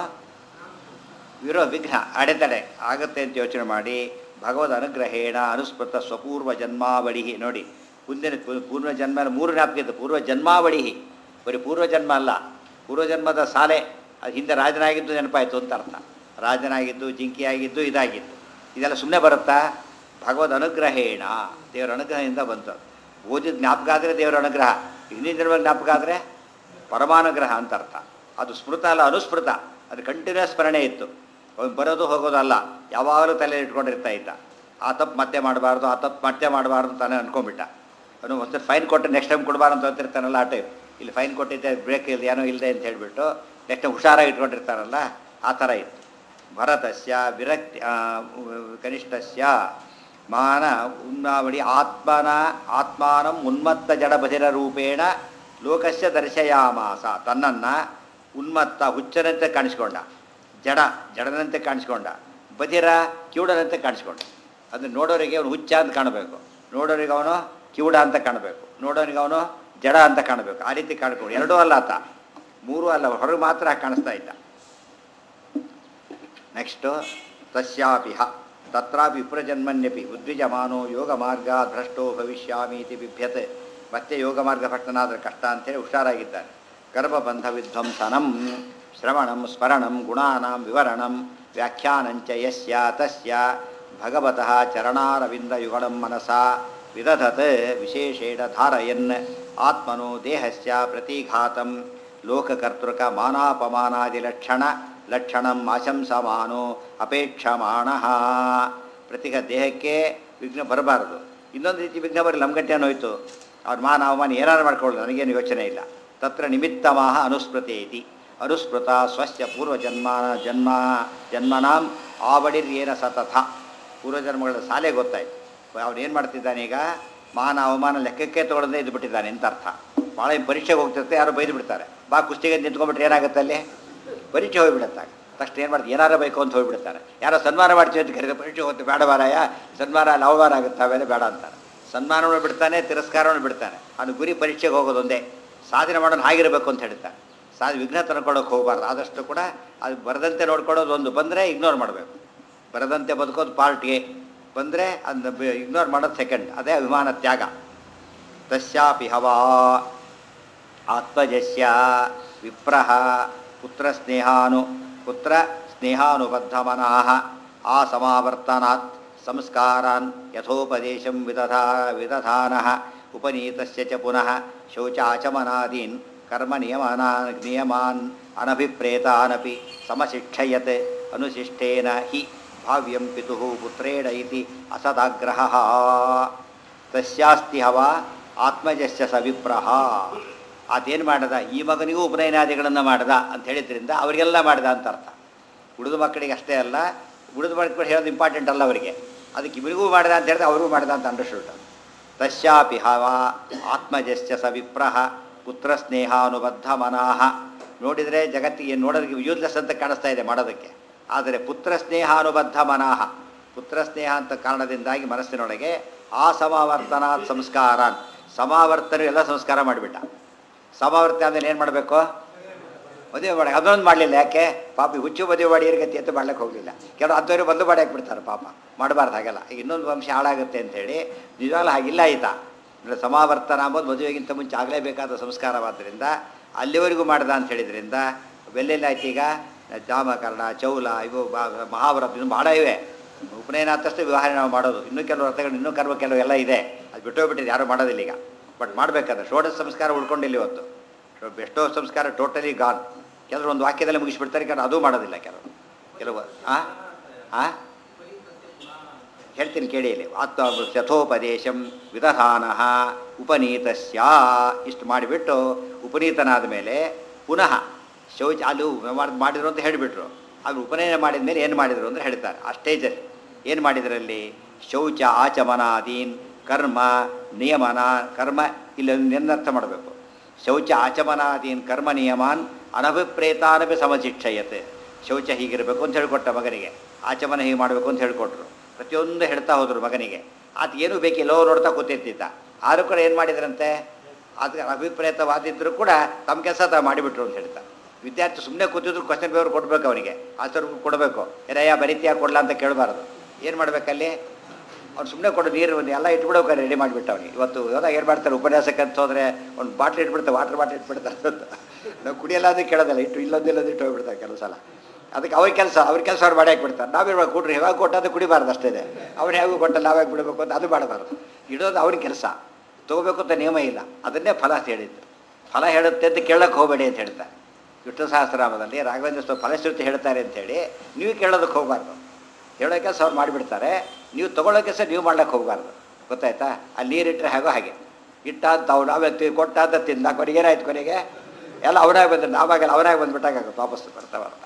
ವಿರೋ ವಿಘ್ನ ಅಡೆತಡೆ ಆಗುತ್ತೆ ಅಂತ ಯೋಚನೆ ಮಾಡಿ ಭಗವದ್ ಅನುಗ್ರಹೇಣ ಅನುಸ್ಮೃತ ಸ್ವಪೂರ್ವ ಜನ್ಮಾವಳಿ ನೋಡಿ ಮುಂದಿನ ಪೂ- ಪೂರ್ವ ಜನ್ಮ ಮೂರು ಜ್ಞಾಪಕ ಇತ್ತು ಪೂರ್ವ ಜನ್ಮಾವಳಿ ಬರೀ ಪೂರ್ವ ಜನ್ಮ ಅಲ್ಲ ಪೂರ್ವ ಜನ್ಮದ ಸಾಲೆ ಅದು ಹಿಂದೆ ರಾಜನಾಗಿದ್ದು ನೆನಪಾಯಿತು ಅಂತ ಅರ್ಥ ರಾಜನಾಗಿದ್ದು ಜಿಂಕಿಯಾಗಿದ್ದು ಇದಾಗಿದ್ದು ಇದೆಲ್ಲ ಸುಮ್ಮನೆ ಬರುತ್ತಾ ಭಗವದ್ ಅನುಗ್ರಹೇಣ ದೇವರ ಅನುಗ್ರಹದಿಂದ ಬಂತು ಓದಿದ ಜ್ಞಾಪಕ ಆದರೆ ದೇವರ ಅನುಗ್ರಹ ಹಿಂದಿನ ಜನ್ಮ ಜ್ಞಾಪಕ ಆದರೆ ಪರಮಾನುಗ್ರಹ ಅಂತ ಅರ್ಥ ಅದು ಸ್ಮೃತ ಅಲ್ಲ ಅನುಸ್ಮೃತ ಅದು ಕಂಟಿನ್ಯೂಸ್ ಸ್ಮರಣೆ ಇತ್ತು ಅವ್ನು ಬರೋದು ಹೋಗೋದಲ್ಲ ಯಾವಾಗಲೂ ತಲೆ ಇಟ್ಕೊಂಡಿರ್ತಾ ಇದ್ದ ಆ ತಪ್ಪು ಮತ್ತೆ ಮಾಡಬಾರ್ದು ಆ ತಪ್ಪು ಮತ್ತೆ ಮಾಡಬಾರ್ದು ಅಂತಾನೆ ಅನ್ಕೊಂಡ್ಬಿಟ್ಟ ಅವನು ಒಂದು ಫೈನ್ ಕೊಟ್ಟು ನೆಕ್ಸ್ಟ್ ಟೈಮ್ ಕೊಡಬಾರ್ದು ಅಂತ ಅಂತಿರ್ತಾನಲ್ಲ ಆ ಟೈಪ್ ಇಲ್ಲಿ ಫೈನ್ ಕೊಟ್ಟಿದ್ದೆ ಬ್ರೇಕ್ ಇಲ್ಲ ಏನೋ ಇಲ್ಲದೆ ಅಂತ ಹೇಳಿಬಿಟ್ಟು ನೆಕ್ಸ್ಟ್ ಟೈಮ್ ಹುಷಾರಾಗಿ ಇಟ್ಕೊಂಡಿರ್ತಾರಲ್ಲ ಆ ಥರ ಇತ್ತು ಭರತಸ್ಯ ವಿರಕ್ತಿ ಆ, ಕನಿಷ್ಠಸ್ಯ ಮಾನ ಉನ್ನಾವಳಿ ಆತ್ಮನ ಆತ್ಮಾನಂ ಉನ್ಮತ್ತ ಜಡಬಧಿರ ರೂಪೇಣ ಲೋಕಸ್ಯ ದರ್ಶಯಾಮಾಸ ತನ್ನನ್ನು ಉನ್ಮತ್ತ ಹುಚ್ಚನಂತೆ ಕಾಣಿಸ್ಕೊಂಡ ಜಡ ಜಡನಂತೆ ಕಾಣಿಸ್ಕೊಂಡ ಬಧಿರ ಕಿವುಡನಂತೆ ಕಾಣಿಸ್ಕೊಂಡ ಅದು ನೋಡೋರಿಗೆ ಅವನು ಹುಚ್ಚ ಅಂತ ಕಾಣಬೇಕು ನೋಡೋರಿಗೆ ಅವನು ಕಿವುಡ ಅಂತ ಕಾಣಬೇಕು ನೋಡೋರಿಗೆ ಅವನು ಜಡ ಅಂತ ಕಾಣಬೇಕು ಆ ರೀತಿ ಕಾಣ್ಕೊಂಡು ಎರಡೂ ಅಲ್ಲ ಆತ ಮೂರೂ ಅಲ್ಲ ಹೊರಗೆ ಮಾತ್ರ ಹಾಗೆ ಕಾಣಿಸ್ತಾ ಇದ್ದ ನೆಕ್ಸ್ಟು ತಸ್ಯಾಪಿಹ ತತ್ರಾಪಿ ವಿಪ್ರಜನ್ಮನ್ಯಪಿ ಉದ್ವಿಜಮಾನೋ ಯೋಗ ಮಾರ್ಗ ಭ್ರಷ್ಟೋ ಭವಿಷ್ಯಾಮಿ ಇತಿ ಬಿಭ್ಯತೆ ಮತ್ತೆ ಯೋಗ ಮಾರ್ಗ ಭ್ರಷ್ಟನಾದ್ರೆ ಕಷ್ಟ ಅಂತೇಳಿ ಹುಷಾರಾಗಿದ್ದಾನೆ ಗರ್ಭಬಂಧ ವಿಧ್ವಂಸನಂ ಶ್ರವಣಂ ಸ್ಮರಣಂ ಗುಣಾನಾಂ ವಿವರಣಂ ವ್ಯಾಖ್ಯಾನಂಚ ಯಸ್ಯ ತಸ್ಯ ಭಗವತಃ ಚರಣಾರವಿಂದಯುಗಳಂ ಮನಸಾ ವಿದಧತ್ ವಿಶೇಷೇಣ ಧಾರಯನ್ ಆತ್ಮನೋ ದೇಹಸ್ಯ ಪ್ರತಿಘಾತಂ ಲೋಕಕರ್ತೃಕ ಮಾನಾಪಮಾನಾದಿಲಕ್ಷಣ ಲಕ್ಷಣಂ ಆಶಂಸಮಾನೋ ಅಪೇಕ್ಷಮಾಣ ಪ್ರತಿಗ ದೇಹಕ್ಕೆ ವಿಘ್ನ ಬರಬಾರದು ಇನ್ನೊಂದು ರೀತಿ ವಿಘ್ನ ಬರಲಿ ನಮ್ಮ ಗಂಟೆ ಹೋಯ್ತು ಅವ್ರ ಮಾನ ಅವಮಾನ ಏನಾರು ಮಾಡ್ಕೊಳ್ಳೋದು ನನಗೇನು ಯೋಚನೆ ಇಲ್ಲ ತತ್ರ ನಿಮಿತ್ತಮಾಹ ಅನುಸ್ಮೃತೆ ಇತಿ ಅನುಸ್ಮೃತ ಸ್ವಸ್ಯ ಪೂರ್ವಜನ್ಮಾನ ಜನ್ಮ ಜನ್ಮನಾಂ ಆವಡಿರ್ಯೇನ ಸತತ ಪೂರ್ವಜನ್ಮಗಳ ಸಾಲೆ ಗೊತ್ತಾಯ್ತು ಅವನು ಏನು ಮಾಡ್ತಿದ್ದಾನೆ ಈಗ ಮಾನ ಅವಮಾನ ಲೆಕ್ಕಕ್ಕೆ ತೊಗೊಳದೆ ಇದು ಬಿಟ್ಟಿದ್ದಾನೆ ಅಂತ ಅರ್ಥ ಭಾಳ ಪರೀಕ್ಷೆಗೆ ಹೋಗ್ತಿರ್ತೆ ಯಾರೋ ಬೈದು ಬಿಡ್ತಾರೆ ಬಾ ಕುಸ್ತಿಗೆ ನಿಂತ್ಕೊಂಡ್ಬಿಟ್ರೆ ಏನಾಗುತ್ತೆ ಅಲ್ಲಿ ಪರೀಕ್ಷೆ ಹೋಗ್ಬಿಡುತ್ತಾಗ ತಕ್ಷಣ ಏನು ಮಾಡ್ತೀವಿ ಏನಾರು ಬೇಕು ಅಂತ ಹೋಗ್ಬಿಡ್ತಾರೆ ಯಾರೋ ಸನ್ಮಾನ ಮಾಡ್ತೀವಿ ಅಂತ ಕರೀತಾರೆ ಪರೀಕ್ಷೆ ಹೋಗ್ತೀವಿ ಬೇಡ ಬಾರಾಯ ಸನ್ಮಾನ ಅಲ್ಲಿ ಅವಮಾನ ಆಗುತ್ತೆ ಆಮೇಲೆ ಬೇಡ ಅಂತಾರೆ ಸನ್ಮಾನವನ್ನು ಬಿಡ್ತಾನೆ ತಿರಸ್ಕಾರವನ್ನು ಬಿಡ್ತಾನೆ ಅವನು ಗುರಿ ಪರೀಕ್ಷೆಗೆ ಹೋಗೋದೊಂದೇ ಸಾಧನೆ ಮಾಡೋನು ಹಾಗಿರಬೇಕು ಅಂತ ಹೇಳ್ತಾನೆ ಸಾಧ ವಿಘ್ನ ತಂದ್ಕೊಳ್ಳೋಕೆ ಹೋಗಬಾರ್ದು ಆದಷ್ಟು ಕೂಡ ಅದು ಬರದಂತೆ ನೋಡ್ಕೊಳ್ಳೋದು ಒಂದು ಬಂದರೆ ಇಗ್ನೋರ್ ಮಾಡಬೇಕು ಬರದಂತೆ ಬದುಕೋದು ಪಾರ್ಟ್ ಎ ಬಂದರೆ ಅದನ್ನ ಇಗ್ನೋರ್ ಮಾಡೋದು ಸೆಕೆಂಡ್ ಅದೇ ಅಭಿಮಾನ ತ್ಯಾಗ ತಸ್ಯಾಪಿ ಹವಾ ಆತ್ಮಜಸ್ಯ ವಿಪ್ರಹ ಪುತ್ರ ಸ್ನೇಹಾನು ಪುತ್ರ ಸ್ನೇಹಾನುಬದ್ಧಮನಃ ಆ ಸಮಾವರ್ತನಾತ್ ಸಂಸ್ಕಾರಾನ್ ಯಥೋಪದೇಶಂ ವಿದಧಾ ವಿದಧಾನಃ ಉಪನೀತಸ್ಯ ಚ ಪುನಃ ಶೌಚಾಚಮನಾದೀನ್ ಕರ್ಮ ನಿಯಮನಾ ನಿಯಮಾನ್ ಅನಭಿಪ್ರೇತಾನಪಿ ಸಮಶಿಕ್ಷಯತ್ ಅನುಶಿಷ್ಟೇನ ಹಿ ಭಾವ್ಯಂ ಪಿತುಃ ಪುತ್ರೇಣ ಇತಿ ಅಸದಾಗ್ರಹ ತಸ್ಯಾಸ್ತಿ ಹವ ಆತ್ಮಜಸ್ಯ ಸವಿಪ್ರಹ ಆತೇನು ಮಾಡದ ಈ ಮಗನಿಗೂ ಉಪನಯನಾದಿಗಳನ್ನು ಮಾಡ್ದ ಅಂತ ಹೇಳಿದ್ರಿಂದ ಅವರಿಗೆಲ್ಲ ಮಾಡ್ದ ಅಂತ ಅರ್ಥ ಉಳಿದ ಮಕ್ಕಳಿಗೆ ಅಷ್ಟೇ ಅಲ್ಲ ಉಳಿದ ಮಕ್ಕಳು ಹೇಳೋದು ಇಂಪಾರ್ಟೆಂಟ್ ಅಲ್ಲ ಅವರಿಗೆ ಅದಕ್ಕೆ ಇವರಿಗೂ ಮಾಡ್ದ ಅಂತ ಹೇಳಿದ್ರೆ ಅವ್ರಿಗೂ ಮಾಡ್ದ ಅಂತ ಅಂಡರ್ಸ್ಟುಡ್ ತಸ್ಯಾಪಿ ಹವ ಆತ್ಮಜಸ್ಯ ಸವಿಪ್ರಹ ಪುತ್ರ ಸ್ನೇಹಾನುಬದ್ಧ ಮನಾಹ ನೋಡಿದರೆ ಜಗತ್ತಿಗೆ ನೋಡೋದಕ್ಕೆ ಯೂಸ್ಲೆಸ್ ಅಂತ ಕಾಣಿಸ್ತಾ ಇದೆ ಮಾಡೋದಕ್ಕೆ ಆದರೆ ಪುತ್ರ ಸ್ನೇಹಾನುಬದ್ಧ ಮನಾಹ ಪುತ್ರ ಸ್ನೇಹ ಅಂತ ಕಾರಣದಿಂದಾಗಿ ಮನಸ್ಸಿನೊಳಗೆ ಆ ಸಮಾವರ್ತನಾತ್ ಸಂಸ್ಕಾರಾನ್ ಸಮಾವರ್ತನ ಎಲ್ಲ ಸಂಸ್ಕಾರ ಮಾಡಿಬಿಟ್ಟ ಸಮಾವರ್ತನೆ ಆದಮೇಲೆ ಏನು ಮಾಡಬೇಕು ಮದುವೆ ಮಾಡಿ ಅದೊಂದು ಮಾಡಲಿಲ್ಲ ಯಾಕೆ ಪಾಪ ಈ ಹುಚ್ಚು ಮದುವೆ ಮಾಡಿ ಗತಿ ಅಂತ ಮಾಡ್ಲಿಕ್ಕೆ ಹೋಗಲಿಲ್ಲ ಕೆಲವು ಅಂಥವ್ರು ಬಂದು ಮಾಡಿ ಹಾಕ್ಬಿಡ್ತಾರೆ ಪಾಪ ಮಾಡಬಾರ್ದು ಹಾಗೆಲ್ಲ ಈಗ ಇನ್ನೊಂದು ವಂಶ ಹಾಳಾಗುತ್ತೆ ಅಂತೇಳಿ ನಿಜವಾಗ್ಲೂ ಹಾಗಿಲ್ಲ ಆಯ್ತಾ ಅಂದರೆ ಸಮಾವರ್ತನ ಅಂಬೋದು ಮದುವೆಗಿಂತ ಮುಂಚೆ ಆಗಲೇಬೇಕಾದ ಸಂಸ್ಕಾರವಾದ್ದರಿಂದ ಅಲ್ಲಿವರೆಗೂ ಮಾಡ್ದ ಅಂತ ಹೇಳಿದ್ರಿಂದ ಬೆಲ್ಲೆಲ್ಲ ಆಯ್ತು ಈಗ ಜಾಮಕರಣ ಚೌಲ ಇವು ಬಾ- ಮಹಾವ್ರತ ಇನ್ನು ಭಾಳ ಇವೆ ಉಪನಯನ ಆದಷ್ಟು ವಿವಾಹ ನಾವು ಮಾಡೋದು ಇನ್ನೂ ಕೆಲವು ವ್ರತಗಳು ಇನ್ನೂ ಕರ್ಮ ಕೆಲವು ಎಲ್ಲ ಇದೆ ಅದು ಬಿಟ್ಟೋಗ್ಬಿಟ್ಟಿದೆ ಯಾರೂ ಮಾಡೋದಿಲ್ಲ ಈಗ ಬಟ್ ಮಾಡಬೇಕಾದ್ರೆ ಷೋಡಶ ಸಂಸ್ಕಾರ ಉಳ್ಕೊಂಡಿಲ್ಲ ಇವತ್ತು ಶೋ- ಎಷ್ಟೋ ಸಂಸ್ಕಾರ ಟೋಟಲಿ ಗಾನ್ ಕೆಲವರು ಒಂದು ವಾಕ್ಯದಲ್ಲಿ ಮುಗಿಸ್ಬಿಡ್ತಾರೆ ಕೆಲವರು ಅದೂ ಮಾಡೋದಿಲ್ಲ ಕೆಲವರು ಕೆಲವು ಆ ಆ ಹೇಳ್ತೀನಿ ಕೇಳಿ ಇಲ್ಲಿ ಆತ್ಮ ಯಥೋಪದೇಶಂ ವಿದಧಾನ ಉಪನೀತಸ್ಯ ಇಷ್ಟು ಮಾಡಿಬಿಟ್ಟು ಉಪನೀತನಾದ ಮೇಲೆ ಪುನಃ ಶೌಚ ಅಲ್ಲಿ ಮಾಡ್- ಮಾಡಿದ್ರು ಅಂತ ಹೇಳಿಬಿಟ್ರು ಅದು ಉಪನಯನ ಮಾಡಿದ ಮೇಲೆ ಏನು ಮಾಡಿದರು ಅಂದರೆ ಹೇಳ್ತಾರೆ ಆ ಸ್ಟೇಜಲ್ಲಿ ಏನು ಮಾಡಿದ್ರಲ್ಲಿ ಶೌಚ ಆಚಮನಾದೀನ್ ಕರ್ಮ ನಿಯಮನ ಕರ್ಮ ಇಲ್ಲಿ ನಿರ್ನರ್ಥ ಮಾಡಬೇಕು ಶೌಚ ಆಚಮನಾದೀನ್ ಕರ್ಮ ನಿಯಮಾನ್ ಅನಭಿಪ್ರೇತಾನಪಿ ಸಮಶಿಕ್ಷಯತೆ ಶೌಚ ಹೀಗಿರಬೇಕು ಅಂತ ಹೇಳ್ಕೊಟ್ಟ ಮಗನಿಗೆ ಆಚಮನ ಹೀಗೆ ಮಾಡಬೇಕು ಅಂತ ಹೇಳ್ಕೊಟ್ರು ಪ್ರತಿಯೊಂದು ಹೇಳ್ತಾ ಹೋದರು ಮಗನಿಗೆ ಆತ ಏನೂ ಬೇಕಿಲ್ಲೋ ನೋಡ್ತಾ ಕೂತಿರ್ತಿದ್ದ ಆದರೂ ಕೂಡ ಏನು ಮಾಡಿದ್ರಂತೆ ಅದಕ್ಕೆ ಅಭಿಪ್ರೇತವಾದಿದ್ದರೂ ಕೂಡ ತಮ್ಮ ಕೆಲಸ ತಾವು ಮಾಡಿಬಿಟ್ರು ಅಂತ ಹೇಳ್ತಾರೆ ವಿದ್ಯಾರ್ಥಿ ಸುಮ್ಮನೆ ಕೂತಿದ್ರು ಕ್ವಶನ್ ಪೇಪರ್ ಕೊಡಬೇಕು ಅವನಿಗೆ ಆನ್ಸರ್ ಕೊಡಬೇಕು ಏನಯ್ಯ ಬರೀತಿಯಾ ಕೊಡಲ ಅಂತ ಕೇಳಬಾರ್ದು ಏನು ಮಾಡಬೇಕಲ್ಲಿ ಅವ್ನು ಸುಮ್ಮನೆ ಕೊಡು ನೀರು ಒಂದು ಎಲ್ಲ ಇಟ್ಬಿಡೋಕೆ ರೆಡಿ ಮಾಡಿಬಿಟ್ಟು ಅವನಿಗೆ ಇವತ್ತು ಹೋದಾಗ ಏನು ಮಾಡ್ತಾರೆ ಉಪನ್ಯಾಸಕ್ಕೆ ಅಂತ ಹೋದರೆ ಒಂದು ಬಾಟ್ಲ್ ಇಟ್ಬಿಡ್ತಾರೆ ವಾಟರ್ ಬಾಟ್ಲ್ ಇಟ್ಬಿಡ್ತಾರೆ ಅಂತ ನಾವು ಕುಡಿಯಲ್ಲ ಅಂದ್ರೆ ಕೇಳೋದಲ್ಲ ಇಟ್ಟು ಇಲ್ಲೊಂದು ಇಲ್ಲೊಂದು ಇಟ್ಟು ಹೋಗ್ಬಿಡ್ತಾರೆ ಕೆಲವು ಸಲ ಅದಕ್ಕೆ ಅವ್ರ ಕೆಲಸ ಅವ್ರ ಕೆಲಸ ಅವ್ರು ಮಾಡಿ ಹಾಕ್ಬಿಡ್ತಾರೆ ನಾವಿರ್ಬೇಕು ಕೊಡ್ರಿ ಯಾವಾಗ ಕೊಟ್ಟದ್ದು ಕುಡಿಬಾರ್ದು ಅಷ್ಟೇ ಇದೆ ಅವ್ನು ಹೇಗೂ ಕೊಟ್ಟಲ್ಲ ನಾವ್ಯಾಗ ಬಿಡಬೇಕು ಅಂತ ಅದು ಮಾಡಬಾರ್ದು ಇಡೋದು ಅವ್ರ ಕೆಲಸ ತೊಗೋಬೇಕು ಅಂತ ನಿಯಮ ಇಲ್ಲ ಅದನ್ನೇ ಫಲ ಅಂತ ಹೇಳಿದ್ದು ಫಲ ಹೇಳುತ್ತೆ ಅಂತ ಕೇಳಕ್ಕೆ ಹೋಗಬೇಡಿ ಅಂತ ಹೇಳ್ತಾರೆ ವಿಷ್ಣು ಸಹಸ್ರನಾಮದಲ್ಲಿ ರಾಘವೇಂದ್ರ ಸ್ವಾಮಿ ಫಲಶ್ರುತಿ ಹೇಳ್ತಾರೆ ಅಂತೇಳಿ ನೀವು ಕೇಳೋದಕ್ಕೆ ಹೋಗಬಾರ್ದು ಹೇಳೋ ಕೆಲಸ ಅವ್ರು ಮಾಡಿಬಿಡ್ತಾರೆ ನೀವು ತೊಗೊಳ್ಳೋ ಕೆಲಸ ನೀವು ಮಾಡ್ಲಿಕ್ಕೆ ಹೋಗಬಾರ್ದು ಗೊತ್ತಾಯ್ತಾ ಅಲ್ಲಿ ನೀರಿಟ್ಟರೆ ಹೇಗೋ ಹಾಗೆ ಇಟ್ಟ ಅಂತ ಅವ್ನು ಆಮೇಲೆ ಕೊಟ್ಟ ಅಂತ ತಿಂದ ಕೊನೆಗೆ ಏನಾಯ್ತು ಕೊನೆಗೆ ಎಲ್ಲ ಅವನಾಗ ಬಂದ್ರೆ ನಾವಾಗಲ್ಲ ಅವನಾಗ ಬಂದ್ಬಿಟ್ಟಾಗುತ್ತೆ ವಾಪಸ್ ಬರ್ತಾವಲ್ಲ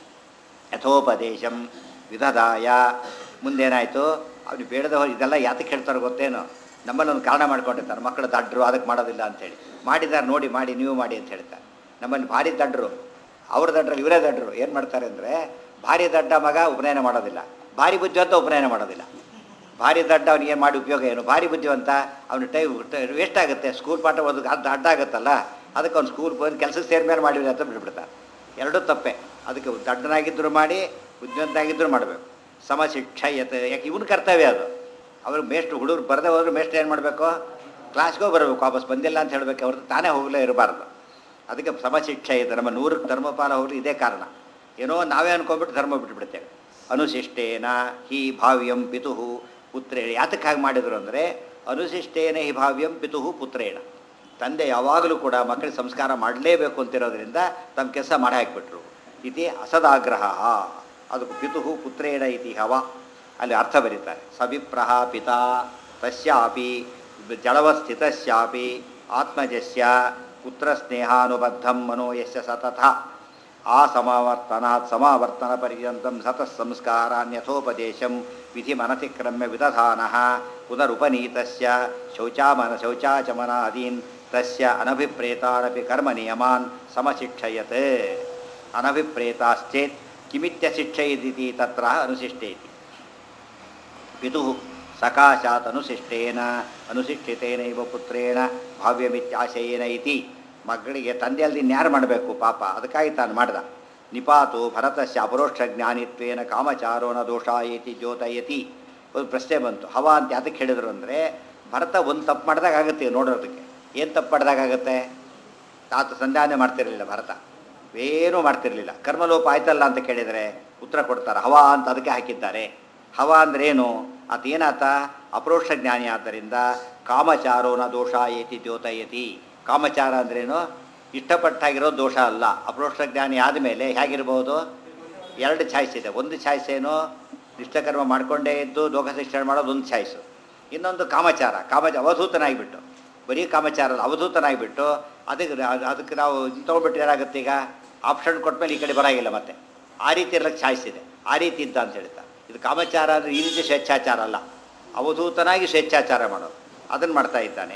ಯಥೋಪದೇಶಂ ವಿಧದಾಯ ಮುಂದೇನಾಯಿತು ಅವ್ನು ಬೇಡದ ಹೋಗಿ ಇದೆಲ್ಲ ಯಾತಕ್ಕೆ ಹೇಳ್ತಾರೆ ಗೊತ್ತೇನು ನಮ್ಮಲ್ಲಿ ಒಂದು ಕಾರಣ ಮಾಡ್ಕೊಂಡಿರ್ತಾರೆ ಮಕ್ಕಳು ದಡ್ರು ಅದಕ್ಕೆ ಮಾಡೋದಿಲ್ಲ ಅಂತೇಳಿ ಮಾಡಿದ್ದಾರೆ ನೋಡಿ ಮಾಡಿ ನೀವು ಮಾಡಿ ಅಂತ ಹೇಳ್ತಾರೆ ನಮ್ಮಲ್ಲಿ ಭಾರಿ ದಡ್ರು ಅವ್ರ ದಡ್ರಲ್ಲಿ ಇವರೇ ದಡ್ರು ಏನು ಮಾಡ್ತಾರೆ ಅಂದರೆ ಭಾರಿ ದಡ್ಡ ಮಗ ಉಪನಯನ ಮಾಡೋದಿಲ್ಲ ಭಾರಿ ಬುದ್ಧಿವಂತ ಉಪನಯನ ಮಾಡೋದಿಲ್ಲ ಭಾರಿ ದಡ್ಡ ಅವ್ನಿಗೆ ಏನು ಮಾಡಿ ಉಪಯೋಗ ಏನು ಭಾರಿ ಬುದ್ಧಿವಂತ ಅವನು ಟೈಮ್ ವೇಸ್ಟ್ ಆಗುತ್ತೆ ಸ್ಕೂಲ್ ಪಾಠ ಓದೋದು ಅದು ಅಡ್ಡ ಆಗುತ್ತಲ್ಲ ಅದಕ್ಕೆ ಅವ್ನು ಸ್ಕೂಲ್ ಬಂದು ಕೆಲಸಕ್ಕೆ ಸೇರ್ ಮೇಲೆ ಮಾಡಿದ್ರೆ ಅಂತ ಬಿಟ್ಬಿಡ್ತಾರೆ ಎರಡೂ ತಪ್ಪೆ ಅದಕ್ಕೆ ದಡ್ಡನಾಗಿದ್ದರೂ ಮಾಡಿ ಬುದ್ಧಿವಂತನಾಗಿದ್ದರೂ ಮಾಡಬೇಕು ಸಮಶಿಕ್ಷಯತೆ ಯಾಕೆ ಇವನ ಕರ್ತವ್ಯ ಅದು ಅವರು ಮೇಷ್ಟ್ರು ಹುಡುಗರು ಬರದೇ ಹೋದ್ರೆ ಮೇಷ್ಟ್ರು ಏನು ಮಾಡಬೇಕು ಕ್ಲಾಸ್ಗೂ ಬರಬೇಕು ವಾಪಸ್ ಬಂದಿಲ್ಲ ಅಂತ ಹೇಳಬೇಕು ಅವ್ರದ್ದು ತಾನೇ ಹೋಗಲೇ ಇರಬಾರ್ದು ಅದಕ್ಕೆ ಸಮಶಿಕ್ಷೆ ಇದೆ ನಮ್ಮ ನೂರಕ್ಕೆ ಧರ್ಮಪಾಲ ಹೋಗ್ಲಿ ಇದೇ ಕಾರಣ ಏನೋ ನಾವೇ ಅನ್ಕೊಂಡ್ಬಿಟ್ಟು ಧರ್ಮ ಬಿಟ್ಬಿಡ್ತೇವೆ ಅನುಶಿಷ್ಟೇನ ಹಿ ಭಾವ್ಯಂ ಪಿತುಹು ಪುತ್ರೇಣ ಯಾತಕ್ಕೆ ಹಾಗೆ ಮಾಡಿದ್ರು ಅಂದರೆ ಅನುಶಿಷ್ಟೇನ ಹಿ ಭಾವ್ಯಂ ಪಿತುಹು ಪುತ್ರೇಣ ತಂದೆ ಯಾವಾಗಲೂ ಕೂಡ ಮಕ್ಕಳಿಗೆ ಸಂಸ್ಕಾರ ಮಾಡಲೇಬೇಕು ಅಂತಿರೋದ್ರಿಂದ ತಮ್ಮ ಕೆಲಸ ಮಾಡಿ ಹಾಕಿಬಿಟ್ರು ಇತಿ ಅಸದಾಗ್ರಹ ಅದಕ್ಕೆ ಪಿತುಹು ಪುತ್ರೇಣ ಇತಿ ಹವ ಅಲ್ಲಿ ಅರ್ಥ ಬರೀತಾರೆ ಸವಿಪ್ರಹ ಪಿತಾ ತಸ್ಯಾಪಿ ಜಳವಸ್ಥಿತಸ್ಯಾಪಿ ಆತ್ಮಜಸ್ಯ ಪುತ್ರ ಸ್ನೇಹಾನುಬದ್ಧಂ ಮನೋ ಯಸ್ಯ ಸತತ ಆ ಸಮಾವರ್ತನಾತ್ ಸಮಾವರ್ತನ ಪರ್ಯಂತಂ ಸತಃ ಸಂಸ್ಕಾರಾನ್ಯಥೋಪದೇಶಂ ವಿಧಿ ಮನತಿಕ್ರಮ್ಯ ವಿದಧಾನಃ ಪುನರುಪನೀತಸ್ಯ ಶೌಚಾಮನ ಶೌಚಾಚಮನಾದೀನ್ ತಸ್ಯ ಅನಭಿಪ್ರೇತಾನಪಿ ಕರ್ಮ ನಿಯಮಾನ್ ಸಮಶಿಕ್ಷಯತ್ ಅನಭಿಪ್ರೇತಾಶ್ಚೇತ್ ಕಿಮಿತ್ಯ ಶಿಕ್ಷಯದಿತಿ ತತ್ರ ಅನುಶಿಷ್ಟೇತಿ ಪಿತುಃ ಸಕಾಶಾತ್ ಅನುಶಿಷ್ಟೇನ ಅನುಶಿಕ್ಷಿತೇನೈವ ಪುತ್ರೇಣ ಭಾವ್ಯಮಿತ್ಯಾಶಯೇನ ಇತಿ ಮಕ್ಕಳಿಗೆ ತಂದೆ ಅಲ್ದಿ ಇನ್ಯಾರು ಮಾಡಬೇಕು ಪಾಪ ಅದಕ್ಕಾಗಿ ತಾನು ಮಾಡ್ದ ನಿಪಾತು ಭರತಸ್ಯ ಅಪರೋಕ್ಷ ಜ್ಞಾನಿತ್ವೇನ ಕಾಮಚಾರೋನ ದೋಷ ಏತಿ ಜ್ಯೋತಯತಿ ಒಂದು ಪ್ರಶ್ನೆ ಬಂತು ಹವ ಅಂತ ಯಾತಕ್ಕೆ ಹೇಳಿದ್ರು ಅಂದರೆ ಭರತ ಒಂದು ತಪ್ಪು ಮಾಡಿದಾಗ ಆಗುತ್ತೆ ನೋಡೋದಕ್ಕೆ ಏನು ತಪ್ಪು ಮಾಡಿದಾಗುತ್ತೆ ತಾತ ಸಂಧಾನ ಮಾಡ್ತಿರಲಿಲ್ಲ ಭರತ ಏನೂ ಮಾಡ್ತಿರಲಿಲ್ಲ ಕರ್ಮಲೋಪ ಆಯ್ತಲ್ಲ ಅಂತ ಕೇಳಿದರೆ ಉತ್ತರ ಕೊಡ್ತಾರೆ ಹವ ಅಂತ ಅದಕ್ಕೆ ಹಾಕಿದ್ದಾರೆ ಹವ ಅಂದ್ರೆ ಏನು ಆತ ಏನಾತ ಅಪರೋಕ್ಷ ಜ್ಞಾನಿ ಆದ್ದರಿಂದ ಕಾಮಚಾರೋನ ದೋಷ ಏತಿ ದ್ಯೋತಯತಿ ಕಾಮಚಾರ ಅಂದ್ರೇನು ಇಷ್ಟಪಟ್ಟಾಗಿರೋ ದೋಷ ಅಲ್ಲ ಅಪರೋಕ್ಷ ಜ್ಞಾನಿ ಆದಮೇಲೆ ಹೇಗಿರ್ಬೋದು ಎರಡು ಛಾಯ್ಸ್ ಇದೆ ಒಂದು ಛಾಯ್ಸ್ ಏನು ನಿಷ್ಠಕರ್ಮ ಮಾಡಿಕೊಂಡೇ ಇದ್ದು ಲೋಕ ಶಿಕ್ಷಣ ಮಾಡೋದು ಒಂದು ಛಾಯ್ಸು ಇನ್ನೊಂದು ಕಾಮಚಾರ ಕಾಮಚ ಅವಧೂತನಾಗಿಬಿಟ್ಟು ಬರೀ ಕಾಮಚಾರ ಅಲ್ಲ ಅವಧೂತನಾಗಿಬಿಟ್ಟು ಅದಕ್ಕೆ ಅದು- ಅದಕ್ಕೆ ನಾವು ಇದು ತೊಗೊಂಡ್ಬಿಟ್ರೆ ಏನಾಗುತ್ತೆ ಈಗ ಆಪ್ಷನ್ ಕೊಟ್ಮೇಲೆ ಈ ಕಡೆ ಬರೋಂಗಿಲ್ಲ ಮತ್ತೆ ಆ ರೀತಿ ಇರಲಿಕ್ಕೆ ಛಾಯ್ಸ್ ಇದೆ ಆ ರೀತಿ ಅಂತ ಅಂತ ಹೇಳ್ತಾ ಇದು ಕಾಮಚಾರ ಅಂದರೆ ಈ ರೀತಿ ಸ್ವೇಚ್ಛಾಚಾರ ಅಲ್ಲ ಅವಧೂತನಾಗಿ ಸ್ವೇಚ್ಛಾಚಾರ ಮಾಡೋದು ಅದನ್ನು ಮಾಡ್ತಾ ಇದ್ದಾನೆ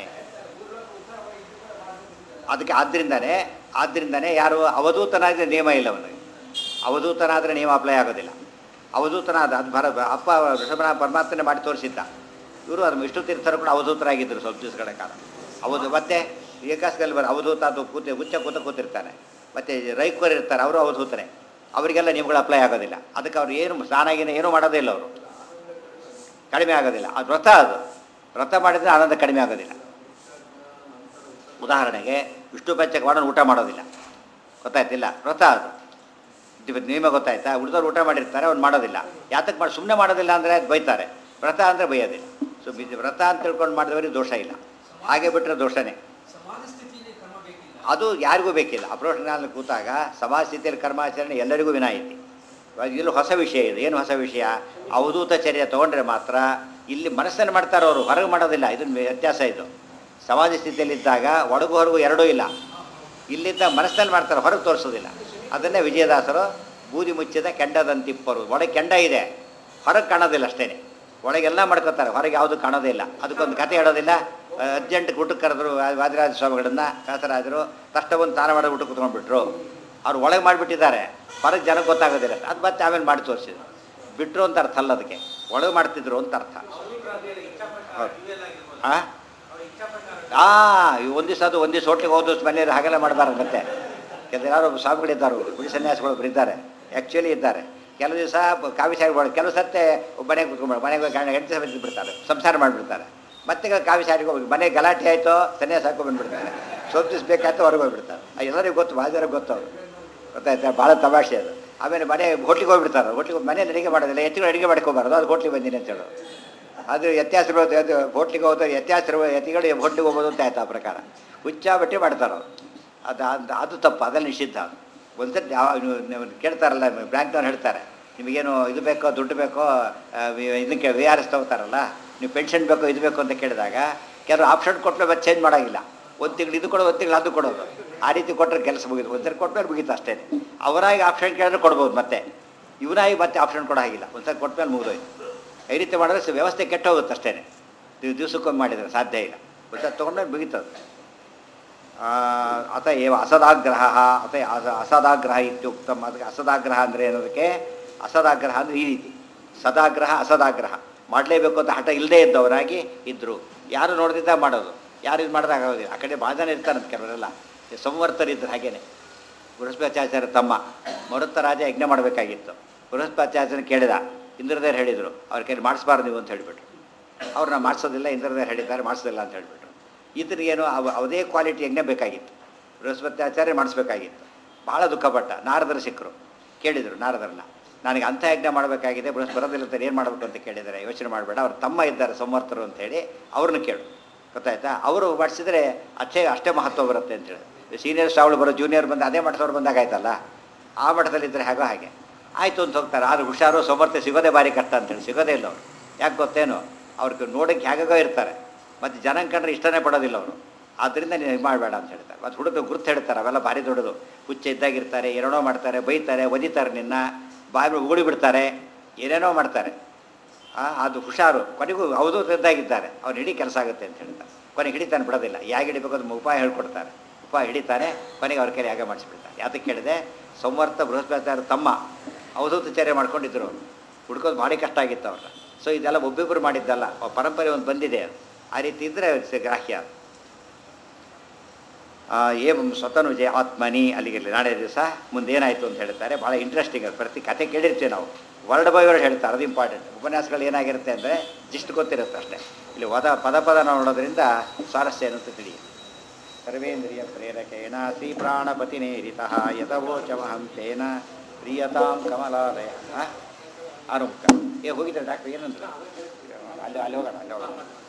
ಅದಕ್ಕೆ ಆದ್ದರಿಂದನೇ ಆದ್ದರಿಂದನೇ ಯಾರು ಅವಧೂತನಾದರೆ ನಿಯಮ ಇಲ್ಲ ಅವನಿಗೆ ಅವಧೂತನಾದರೆ ನಿಯಮ ಅಪ್ಲೈ ಆಗೋದಿಲ್ಲ ಅವಧೂತನಾದ ಅದು ಬರ ಅಪ್ಪ ಋಷಭನ ಪರಮಾತ್ಮನೇ ಮಾಡಿ ತೋರಿಸಿದ್ದ ಇವರು ಅದು ವಿಷ್ಣು ತೀರ್ಥರು ಕೂಡ ಅವಧೂತರಾಗಿದ್ದರು ಸ್ವಲ್ಪ ದಿವಸಗಳ ಕಾಲ ಅವಧು ಮತ್ತೆ ಏಕಾಸದಲ್ಲಿ ಬರ ಅವಧೂತ ಅದು ಕೂತಿ ಹುಚ್ಚ ಕೂತ ಕೂತಿರ್ತಾನೆ ಮತ್ತು ರೈಕರು ಇರ್ತಾರೆ ಅವರು ಅವಧೂತನೇ ಅವರಿಗೆಲ್ಲ ನಿಮ್ಗಳು ಅಪ್ಲೈ ಆಗೋದಿಲ್ಲ ಅದಕ್ಕೆ ಅವ್ರು ಏನು ಸ್ನಾನಾಗಿನ ಏನೂ ಮಾಡೋದೇ ಇಲ್ಲ ಅವರು ಕಡಿಮೆ ಆಗೋದಿಲ್ಲ ಅದು ವ್ರತ ಅದು ವ್ರತ ಮಾಡಿದರೆ ಆನಂದ ಕಡಿಮೆ ಆಗೋದಿಲ್ಲ ಉದಾಹರಣೆಗೆ ವಿಷ್ಣು ಪಂಚಕ ಮಾಡೋನು ಊಟ ಮಾಡೋದಿಲ್ಲ ಗೊತ್ತಾಯ್ತಿಲ್ಲ ವ್ರತ ಅದು ಇದು ನಿಯಮ ಗೊತ್ತಾಯ್ತಾ ಉಳಿದವ್ರು ಊಟ ಮಾಡಿರ್ತಾರೆ ಅವ್ನು ಮಾಡೋದಿಲ್ಲ ಯಾತಕ್ಕೆ ಮಾಡಿ ಸುಮ್ಮನೆ ಮಾಡೋದಿಲ್ಲ ಅಂದರೆ ಬೈತಾರೆ ವ್ರತ ಅಂದರೆ ಬೈಯೋದಿಲ್ಲ ಸೊ ಇದು ವ್ರತ ಅಂತ ತಿಳ್ಕೊಂಡು ಮಾಡಿದವರಿಗೆ ದೋಷ ಇಲ್ಲ ಹಾಗೆ ಬಿಟ್ಟರೆ ದೋಷನೇ ಸಮಾಜ ಸ್ಥಿತಿಯಲ್ಲಿ ಕ್ರಮ ಬೇಕಿಲ್ಲ ಅದು ಯಾರಿಗೂ ಬೇಕಿಲ್ಲ ಅಪ್ರೋಷಣಲ್ಲಿ ಕೂತಾಗ ಸಮಾಜ ಸ್ಥಿತಿಯಲ್ಲಿ ಕರ್ಮಾಚರಣೆ ಎಲ್ಲರಿಗೂ ವಿನಾಯಿತಿ ಇವಾಗ ಇಲ್ಲಿ ಹೊಸ ವಿಷಯ ಇದು ಏನು ಹೊಸ ವಿಷಯ ಅವಧೂತ ಚರ್ಯ ತೊಗೊಂಡ್ರೆ ಮಾತ್ರ ಇಲ್ಲಿ ಮನಸ್ಸನ್ನು ಮಾಡ್ತಾರೆ ಅವರು ಹೊರಗೆ ಮಾಡೋದಿಲ್ಲ ಇದು ವ್ಯತ್ಯಾಸ ಇದು ಸಮಾಜ ಸ್ಥಿತಿಯಲ್ಲಿದ್ದಾಗ ಒಳಗು ಹೊರಗು ಎರಡೂ ಇಲ್ಲ ಇಲ್ಲಿದ್ದ ಮನಸ್ಸಲ್ಲಿ ಮಾಡ್ತಾರೆ ಹೊರಗೆ ತೋರಿಸೋದಿಲ್ಲ ಅದನ್ನೇ ವಿಜಯದಾಸರು ಬೂದಿ ಮುಚ್ಚಿದ ಕೆಂಡದಂತಿಪ್ಪರು ಒಳಗೆ ಕೆಂಡ ಇದೆ ಹೊರಗೆ ಕಾಣೋದಿಲ್ಲ ಅಷ್ಟೇ ಒಳಗೆಲ್ಲ ಮಾಡ್ಕೋತಾರೆ ಹೊರಗೆ ಯಾವುದು ಕಾಣೋದೇ ಇಲ್ಲ ಅದಕ್ಕೊಂದು ಕತೆ ಹೇಳೋದಿಲ್ಲ ಅರ್ಜೆಂಟ್ ಊಟಕ್ಕೆ ಕರೆದ್ರು ವಾದಿರಾಜ ಸ್ವಾಮಿಗಳನ್ನ ಕಾಸರಾಜರು ತಷ್ಟ ಒಂದು ತಾನ ಮಾಡಿ ಊಟ ಕುತ್ಕೊಂಡ್ಬಿಟ್ರು ಅವ್ರು ಒಳಗೆ ಮಾಡಿಬಿಟ್ಟಿದ್ದಾರೆ ಹೊರಗೆ ಜನಕ್ಕೆ ಗೊತ್ತಾಗೋದಿಲ್ಲ ಅದು ಮತ್ತೆ ಆಮೇಲೆ ಮಾಡಿ ತೋರಿಸಿದ್ರು ಬಿಟ್ಟರು ಅಂತ ಅರ್ಥ ಅಲ್ಲ ಅದಕ್ಕೆ ಒಳಗೆ ಮಾಡ್ತಿದ್ರು ಅಂತ ಅರ್ಥ ಹೌದು ಹಾಂ ಆ ಒಂದು ದಿವಸ ಅದು ಒಂದು ದಿವಸ ಹೋಟ್ಲಿಗೆ ಹೋದ ದಿವಸ ಮನೆಯಲ್ಲಿ ಹಾಗೆಲ್ಲ ಮಾಡಬಾರ್ದು ಮತ್ತೆ ಕೆಲವು ಯಾರೋ ಸ್ವಾಮಿಗಳಿದ್ದಾರೆ ಗುಡಿ ಸನ್ಯಾಸಿಗಳು ಇದ್ದಾರೆ ಆ್ಯಕ್ಚುಲಿ ಇದ್ದಾರೆ ಕೆಲವು ದಿವಸ ಕಾವಿ ಸಾರಿ ಮಾಡಿ ಕೆಲವು ಸತ್ತೆ ಮನೆಗೆ ಕುತ್ಕೊಂಡ್ಬಿಡ ಮನೆಗೆ ಗಂಡ ಹೆಂಡತಿ ಸಮೇತ ಬಿಡ್ತಾರೆ ಸಂಸಾರ ಮಾಡಿಬಿಡ್ತಾರೆ ಮತ್ತೆ ಈಗ ಕಾವಿ ಸಾರಿಗೆ ಹೋಗಿ ಮನೆ ಗಲಾಟೆ ಆಯಿತು ಸನ್ಯಾಸ ಹಾಕೊಂಡು ಬಂದ್ಬಿಡ್ತಾರೆ ಸ್ವಲ್ಪ ದಿವಸ ಬೇಕಾಯ್ತು ಹೊರಗೆ ಹೋಗ್ಬಿಡ್ತಾರೆ ಅದು ಎಲ್ಲರಿಗೂ ಗೊತ್ತು ಬಾಜಾರಿಗೆ ಗೊತ್ತು ಅವರು ಗೊತ್ತಾಯ್ತಾ ಭಾಳ ತಮಾಷೆ ಅದು ಆಮೇಲೆ ಮನೆ ಹೋಟ್ಲಿಗೆ ಹೋಗ್ಬಿಡ್ತಾರೆ ಹೋಟ್ಲಿಗೆ ಮನೇಲಿ ಅಡುಗೆ ಮಾಡೋದಿಲ್ಲ ಎತ್ತಿಗಳು ಅಡುಗೆ ಮಾಡ್ಕೋಬಾರ್ದು ಅದು ಹೋಟ್ಲಿಗೆ ಬಂದಿನಿ ಅಂತ ಹೇಳೋದು ಅದು ವ್ಯತ್ಯಾಸ ಅದು ಹೋಟ್ಲಿಗೆ ಹೋದ್ರೆ ವ್ಯತ್ಯಾಸ ಎತ್ತಿಗಳು ಹೋಟ್ಲಿಗೆ ಹೋಗೋದು ಅಂತ ಆಯ್ತು ಆ ಪ್ರಕಾರ ಹುಚ್ಚಾಬಟ್ಟಿ ಮಾಡ್ತಾರೆ ಅವರು ಅದು ಅದು ಅದು ತಪ್ಪು ಅದೆಲ್ಲ ನಿಷಿದ್ಧ ಅದು ಒಂದ್ಸತಿ ಯಾವ ನೀವು ನೀವು ಕೇಳ್ತಾರಲ್ಲ ಬ್ಯಾಂಕ್ನವ್ರು ಹೇಳ್ತಾರೆ ನಿಮಗೇನು ಇದು ಬೇಕೋ ದುಡ್ಡು ಬೇಕೋ ಆ, ವಿ- ಇದಕ್ಕೆ ವಿ ಆರ್ ಎಸ್ ತಗೋತಾರಲ್ಲ ನೀವು ಪೆನ್ಷನ್ ಬೇಕೋ ಇದು ಬೇಕೋ ಅಂತ ಕೇಳಿದಾಗ ಕೆಲವರು ಆಪ್ಷನ್ ಕೊಟ್ಟರೆ ಮತ್ತೆ ಚೇಂಜ್ ಮಾಡೋಂಗಿಲ್ಲ ಒಂದು ತಿಂಗಳು ಇದು ಕೊಡೋದು ಒಂದು ತಿಂಗಳು ಅದು ಕೊಡೋದು ಆ ರೀತಿ ಕೊಟ್ಟರೆ ಕೆಲಸ ಮುಗಿದು ಒಂದ್ಸರಿ ಕೊಟ್ಟಮೇಲೆ ಮುಗೀತು ಅಷ್ಟೇ ಅವರಾಗಿ ಆಪ್ಷನ್ ಕೇಳಿದ್ರೆ ಕೊಡ್ಬೋದು ಮತ್ತೆ ಇವನಾಗಿ ಮತ್ತೆ ಆಪ್ಷನ್ ಕೊಡೋ ಹಾಗಿಲ್ಲ ಒಂದ್ಸರಿ ಕೊಟ್ಮೇಲೆ ಮುಗಿದೋಯ್ತು ಈ ರೀತಿ ಮಾಡಿದ್ರೆ ಸ- ವ್ಯವಸ್ಥೆ ಕೆಟ್ಟ ಹೋಗುತ್ತೆ ಅಷ್ಟೇ ದಿವಸಕ್ಕೊಮ್ಮೆ ಮಾಡಿದರೆ ಸಾಧ್ಯ ಇಲ್ಲ ಒಂದ್ಸರಿ ತೊಗೊಂಡ್ಮೇಲೆ ಮುಗೀತದೆ ಆ, ಅತ ಏವ ಅಸದಾಗ್ರಹ ಅತ ಅಸ ಅಸದಾಗ್ರಹ ಇತ್ಯುಕ್ತಮ್ ಅದಕ್ಕೆ ಅಸದಾಗ್ರಹ ಅಂದರೆ ಏನೋದಕ್ಕೆ ಅಸದಾಗ್ರಹ ಅಂದರೆ ಈ ರೀತಿ ಸದಾಗ್ರಹ ಅಸದಾಗ್ರಹ ಮಾಡಲೇಬೇಕು ಅಂತ ಹಠ ಇಲ್ಲದೇ ಇದ್ದವರಾಗಿ ಇದ್ದರು ಯಾರು ನೋಡ್ದಿದ್ದ ಮಾಡೋದು ಯಾರು ಇದು ಮಾಡಿದಾಗ ಆಗೋದಿಲ್ಲ ಆ ಕಡೆ ಭಾಳ ಜನ ಇರ್ತಾರಂತ ಕೆಲವರೆಲ್ಲ ಈ ಸಂವರ್ತರಿದ್ರು ಹಾಗೇನೆ ಬೃಹಸ್ಪತ್ಯಾಚಾರ್ಯ ತಮ್ಮ ಮರುತ್ತ ರಾಜ ಯಜ್ಞ ಮಾಡಬೇಕಾಗಿತ್ತು ಬೃಹಸ್ಪತ್ಯಾಚಾರ್ಯನ ಕೇಳಿದ ಇಂದ್ರದೇವ್ರು ಹೇಳಿದರು ಅವ್ರ ಕೈಲಿ ಮಾಡಿಸ್ಬಾರ್ದು ನೀವು ಅಂತ ಹೇಳಿಬಿಟ್ರು ಅವ್ರನ್ನ ಮಾಡಿಸೋದಿಲ್ಲ ಇಂದ್ರದೇವ್ರು ಹೇಳಿದ್ದಾರೆ ಮಾಡಿಸೋದಿಲ್ಲ ಅಂತ ಹೇಳಿಬಿಟ್ರು ಈತನಿಗೇನು ಅವ ಅದೇ ಕ್ವಾಲಿಟಿ ಯಜ್ಞ ಬೇಕಾಗಿತ್ತು ಬೃಹಸ್ಪತಿ ಆಚಾರ್ಯ ಮಾಡಿಸ್ಬೇಕಾಗಿತ್ತು ಭಾಳ ದುಃಖಪಟ್ಟ ನಾರದರು ಸಿಕ್ಕರು ಕೇಳಿದರು ನಾರದರನ್ನ ನನಗೆ ಅಂಥ ಯಜ್ಞ ಮಾಡಬೇಕಾಗಿದೆ ಬೃಹಸ್ಪತಿ ಬರೋದಿಲ್ಲಂತಾರೆ ಏನು ಮಾಡಬೇಕು ಅಂತ ಕೇಳಿದ್ದಾರೆ ಯೋಚನೆ ಮಾಡಬೇಡ ಅವ್ರ ತಮ್ಮ ಇದ್ದಾರೆ ಸಮರ್ಥರು ಅಂತ ಹೇಳಿ ಅವ್ರನ್ನ ಕೇಳು ಗೊತ್ತಾಯ್ತಾ ಅವರು ಮಾಡಿಸಿದ್ರೆ ಅಷ್ಟೇ ಅಷ್ಟೇ ಮಹತ್ವ ಬರುತ್ತೆ ಅಂತ ಹೇಳಿ ಸೀನಿಯರ್ ಸ್ಟಾವ್ಗಳು ಬರೋ ಜೂನಿಯರ್ ಬಂದು ಅದೇ ಮಠದವ್ರು ಬಂದಾಗ ಆಯ್ತಲ್ಲ ಆ ಮಠದಲ್ಲಿದ್ದರೆ ಹೇಗೋ ಹಾಗೆ ಆಯಿತು ಅಂತ ಹೋಗ್ತಾರೆ ಆದ್ರೆ ಹುಷಾರು ಸಮರ್ಥೆ ಸಿಗೋದೇ ಭಾರಿ ಕಷ್ಟ ಅಂತೇಳಿ ಸಿಗೋದೇ ಇಲ್ಲ ಅವರು ಯಾಕೆ ಗೊತ್ತೇನು ಅವ್ರಿಗೆ ನೋಡೋಕ್ಕೆ ಹೇಗಾಗೋ ಇರ್ತಾರೆ ಮತ್ತು ಜನ ಕಂಡ್ರೆ ಇಷ್ಟನೇ ಪಡೋದಿಲ್ಲ ಅವರು ಆದ್ದರಿಂದ ನೀನು ಇದು ಮಾಡಬೇಡ ಅಂತ ಹೇಳ್ತಾರೆ ಮತ್ತು ಹುಡುಗ ಗುರುತು ಹೇಳ್ತಾರೆ ಅವೆಲ್ಲ ಭಾರಿ ದೊಡ್ಡದು ಹುಚ್ಚ ಇದ್ದಾಗಿರ್ತಾರೆ ಏನೇನೋ ಮಾಡ್ತಾರೆ ಬೈತಾರೆ ಒದಿತಾರೆ ನಿನ್ನ ಬಾಯಿ ಉಗುಳಿ ಬಿಡ್ತಾರೆ ಏನೇನೋ ಮಾಡ್ತಾರೆ ಆ, ಅದು ಹುಷಾರು ಕೊನೆಗೂ ಹೌದು ಇದ್ದಾಗಿದ್ದಾರೆ ಅವ್ನು ಹಿಡಿ ಕೆಲಸ ಆಗುತ್ತೆ ಅಂತ ಹೇಳ್ತಾರೆ ಕೊನೆಗೆ ಹಿಡಿತಾನೆ ಬಿಡೋದಿಲ್ಲ ಯಾಕೆ ಹಿಡಿಬೇಕು ಅದು ಉಪಾಯ ಹೇಳ್ಕೊಡ್ತಾರೆ ಉಪಾಯ ಹಿಡಿತಾನೆ ಕೊನೆಗೆ ಅವ್ರ ಕೈಲಿ ಹಾಗೆ ಮಾಡಿಸ್ಬಿಡ್ತಾರೆ ಯಾತಕ್ಕೆ ಕೇಳಿದೆ ಸಂವರ್ತ ಬೃಹಸ್ಪತಿ ತಮ್ಮ ಅವಧೂತಚಾರ್ಯ ಮಾಡ್ಕೊಂಡಿದ್ರು ಅವರು ಹುಡ್ಕೋದು ಭಾರಿ ಕಷ್ಟ ಆಗಿತ್ತು ಅವ್ರನ್ನ ಸೊ ಇದೆಲ್ಲ ಒಬ್ಬಿಬ್ಬರು ಮಾಡಿದ್ದಲ್ಲ ಆ ಪರಂಪರೆ ಒಂದು ಬಂದಿದೆ ಅದು ಆ ರೀತಿ ಇದ್ದರೆ ಗ್ರಾಹ್ಯ ಅದು. ಆ, ಏವಂ ಸ್ವತನುಜೆ ಆತ್ಮನಿ ಅಲ್ಲಿಗಿರಲಿ ನಾಳೆ ದಿವಸ ಮುಂದೆ ಏನಾಯಿತು ಅಂತ ಹೇಳ್ತಾರೆ ಭಾಳ ಇಂಟ್ರೆಸ್ಟಿಂಗ್ ಅದು ಪ್ರತಿ ಕತೆ ಕೇಳಿರ್ತೀವಿ ನಾವು ವರ್ಡ್ ಬೈ ವರ್ಡ್ ಹೇಳ್ತಾರೆ ಅದು ಇಂಪಾರ್ಟೆಂಟ್ ಉಪನ್ಯಾಸಗಳು ಏನಾಗಿರುತ್ತೆ ಅಂದರೆ ಜಿಸ್ಟ್ ಗೊತ್ತಿರುತ್ತೆ ಅಷ್ಟೇ ಇಲ್ಲಿ ವದ ಪದ ಪದ ನೋಡೋದ್ರಿಂದ ಸ್ವಾರಸ್ಯ ಏನು ಅಂತ ತಿಳಿಯುತ್ತೆ ಸರ್ವೇಂದ್ರಿಯ ಪ್ರೇರಕೇಣ ಶ್ರೀ ಪ್ರಾಣಪತಿನೇರಿತ ಯಥವೋಚಮಹಂ ತೇನ ಪ್ರಿಯತಾಂ ಕಮಲಾಲಯ ಆರೋಗ್ಯ ಏ ಹೋಗಿದ್ದಾರೆ ಡಾಕ್ಟ್ರ್ ಏನಂದ್ರೆ ಅಲ್ಲಿ ಅಲ್ಲಿ ಹೋಗೋಣ ಅಲ್ಲಿ ಹೋಗೋಣ